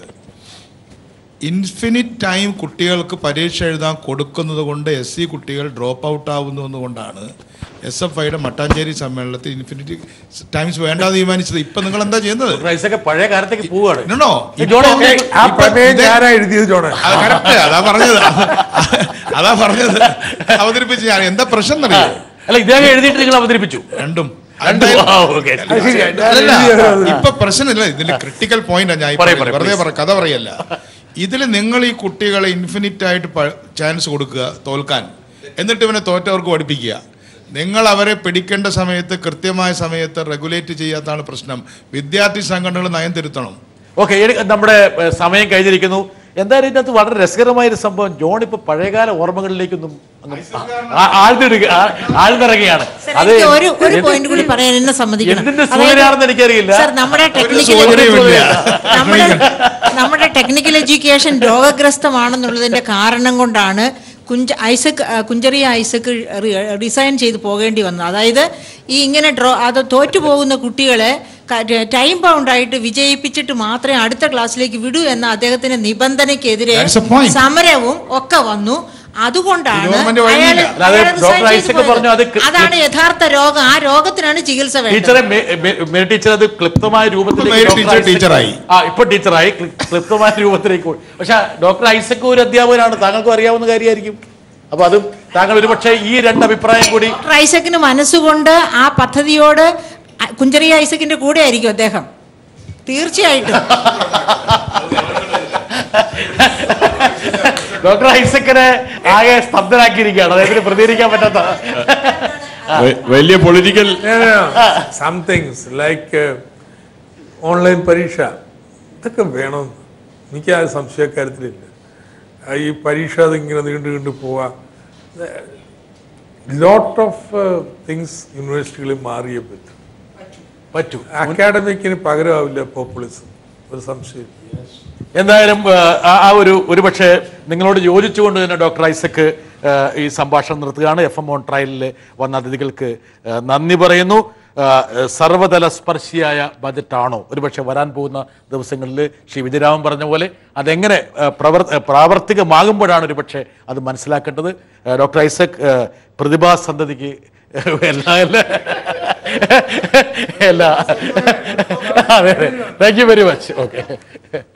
ഇൻഫിനിറ്റ് ടൈം കുട്ടികൾക്ക് പരീക്ഷ എഴുതാൻ കൊടുക്കുന്നത് കൊണ്ട് എസ് സി കുട്ടികൾ ഡ്രോപ്പ് ഔട്ട് ആവുന്നു എന്നുകൊണ്ടാണ് എസ് എഫ് ഐയുടെ മട്ടാഞ്ചേരി സമ്മേളനത്തിൽ ഇൻഫിനിറ്റ് ടൈംസ് വേണ്ട തീരുമാനിച്ചത് ഇപ്പൊ നിങ്ങൾ എന്താ ചെയ്യുന്നത് റൈസൊക്കെ പഴയ കാലത്തേക്ക് പോവാണ് No, ഈ ജോൺ ഇപ്പൊ- എന്തെങ്കിലും- ആ ഇപ്പൊ പ്രമേയം ഇത് ഞാനാ എഴുതിയത് ജോണേ അത് correct, അതാ പറഞ്ഞത് അതാ പറഞ്ഞത് അവതരിപ്പിച്ച് ഞാൻ എന്താ പ്രശ്നം എന്നറിയോ അല്ല ഇദ്ദേഹം എഴുതിയിട്ട് നിങ്ങൾ അവതരിപ്പിച്ചു രണ്ടും രണ്ടും ആ, okay. അല്ലല്ല, ഇപ്പൊ പ്രശ്നമില്ല ഇതിന്റെ ക്രിട്ടിക്കൽ പോയിന്റ് ഞാൻ ഈ പറയ്, പറയുന്നത്. പറയ്, വെറുതെ please. പറ കഥ പറയല്ല ഇതിൽ നിങ്ങൾ ഈ കുട്ടികളെ ഇൻഫിനിറ്റ് ആയിട്ട് ചാൻസ് കൊടുക്കുക തോൽക്കാൻ എന്നിട്ട് ഇവനെ തോറ്റവർക്ക് പഠിപ്പിക്കുക നിങ്ങൾ അവരെ പിടിക്കേണ്ട സമയത്ത് കൃത്യമായ സമയത്ത് റെഗുലേറ്റ് ചെയ്യാത്തതാണ് പ്രശ്നം വിദ്യാർത്ഥി സംഘടനകൾ നയം തിരുത്തണം ഓക്കെ നമ്മുടെ ഏഹ്, സമയം കഴിഞ്ഞിരിക്കുന്നു എന്തായാലും ഇതിനകത്ത് വളരെ രസകരമായ ഒരു സംഭവം ജോൺ ഇപ്പൊ പഴയകാല ഓർമ്മകളിലേക്കൊന്നും അങ്ങ് ആ- ആഴ്ന്നിടുക ആ- ആഴ്ന്നിറങ്ങുകയാണ് അത് എനിക്ക് ഒരു ഒരു പോയിന്റ് കൂടി പറയാൻ എന്നെ സമ്മതിക്കണം എന്തിന്റെ അതായത് സൂര്യനാണെന്ന് എനിക്കറിയില്ല സർ നമ്മുടെ ടെക്നിക്കൽ സൂര്യനുമില്ല. നമ്മുടെ നമ്മുടെ ടെക്നിക്കൽ എഡ്യൂക്കേഷൻ രോഗഗ്രസ്തമാണെന്നുള്ളതിന്റെ കാരണം കൊണ്ടാണ് കുഞ്ച ഐസക് ആ, കുഞ്ചറിയ ഐസക് റി- റിസൈൻ ചെയ്ത് പോകേണ്ടി വന്നത് അതായത് ഈ ഇങ്ങനെ ഡ്രോ അത് തോറ്റു പോകുന്ന കുട്ടികളെ ക- ടൈം ബൗണ്ടായിട്ട് വിജയിപ്പിച്ചിട്ട് മാത്രമേ അടുത്ത ക്ലാസ്സിലേക്ക് വിടൂ എന്ന അദ്ദേഹത്തിന്റെ നിബന്ധനയ്ക്കെതിരെ That's a point. സമരവും ഒക്കെ വന്നു അതുകൊണ്ടാണ് ഗവൺമെന്റ് അയാള് വഴങ്ങിയില്ല. അല്ലാതെ അയാള് ഡോക്ടർ resign ചെയ്ത് ഐസക് പോയത്. പറഞ്ഞു അത് കൃ- അതാണ് യഥാർത്ഥ രോഗം ആ രോഗത്തിനാണ് ചികിത്സ വേണ്ടത് ടീച്ചറെ മേ- മേ- മേരി ടീച്ചർ അത് ക്ലിപ്തമായ രൂപത്തിലേക്ക് മേരി ഡോക്ടർ ടീച്ചർ ഐസക് ടീച്ചറായി. ആ ഇപ്പൊ ടീച്ചറായി ക്ലി- ക്ലിപ്തമായ രൂപത്തിലേക്ക് പോയി പക്ഷെ ഡോക്ടർ ഐസക് ഒരു അധ്യാപകനാണ് താങ്കൾക്കും അറിയാവുന്ന കാര്യമായിരിക്കും അപ്പൊ അതും താങ്കൾ ഒരുപക്ഷെ ഈ രണ്ട് അഭിപ്രായം കൂടി ഡോക്ടർ ഐസക്കിന് മനസ്സുകൊണ്ട് ആ പദ്ധതിയോട് അ- കുഞ്ചറിയ ഐസക്കിന്റെ കൂടെ ആയിരിക്കും അദ്ദേഹം തീർച്ചയായിട്ടും ഡോക്ടർ ഐസക്കിനെ ആകെ സ്തബ്ധനാക്കിയിരിക്കുകയാണ് അദ്ദേഹത്തിന് പ്രതികരിക്കാൻ പറ്റാത്ത വ- വലിയ political some things like online പരീക്ഷ ഇതൊക്കെ വേണം എനിക്ക് ആ സംശയക്കാര്യത്തിലില്ല ആ ഈ പരീക്ഷ അതിങ്ങനെ നീണ്ടു നീണ്ടു പോവാ ലോട്ട് ഓഫ് തിങ്സ് യൂണിവേഴ്സിറ്റികളിൽ മാറിയേ പറ്റും പറ്റൂ അക്കാഡമിക്കിന് പകരമാവില്ല പോപ്പുലിസം ഒരു സംശയം എന്തായാലും ആ, ആ- ആ ഒരു ഒരുപക്ഷെ നിങ്ങളോട് യോജിച്ചുകൊണ്ട് തന്നെ ഡോക്ടർ ഐസക്ക് ആ, ഈ സംഭാഷണം നിർത്തുകയാണ് എഫ് എം ഓൺ ട്രയലിൽ വന്ന അതിഥികൾക്ക് ആ, നന്ദി പറയുന്നു ആ, സർവ്വതല സ്പർശിയായ ബജറ്റാണോ ഒരുപക്ഷെ വരാൻ പോകുന്ന ദിവസങ്ങളിൽ ശ്രീ വിജയരാമൻ പറഞ്ഞ പോലെ അതെങ്ങനെ ആ, പ്രവർ പ്രാവർത്തികമാകുമ്പോഴാണ് ഒരുപക്ഷെ അത് മനസ്സിലാക്കേണ്ടത് ആ, ഡോക്ടർ ഐസക് ആ, പ്രതിഭാസന്ധതിക്ക് എല്ലാ എല്ലാ എല്ലാ അതെ അതെ thank you very much okay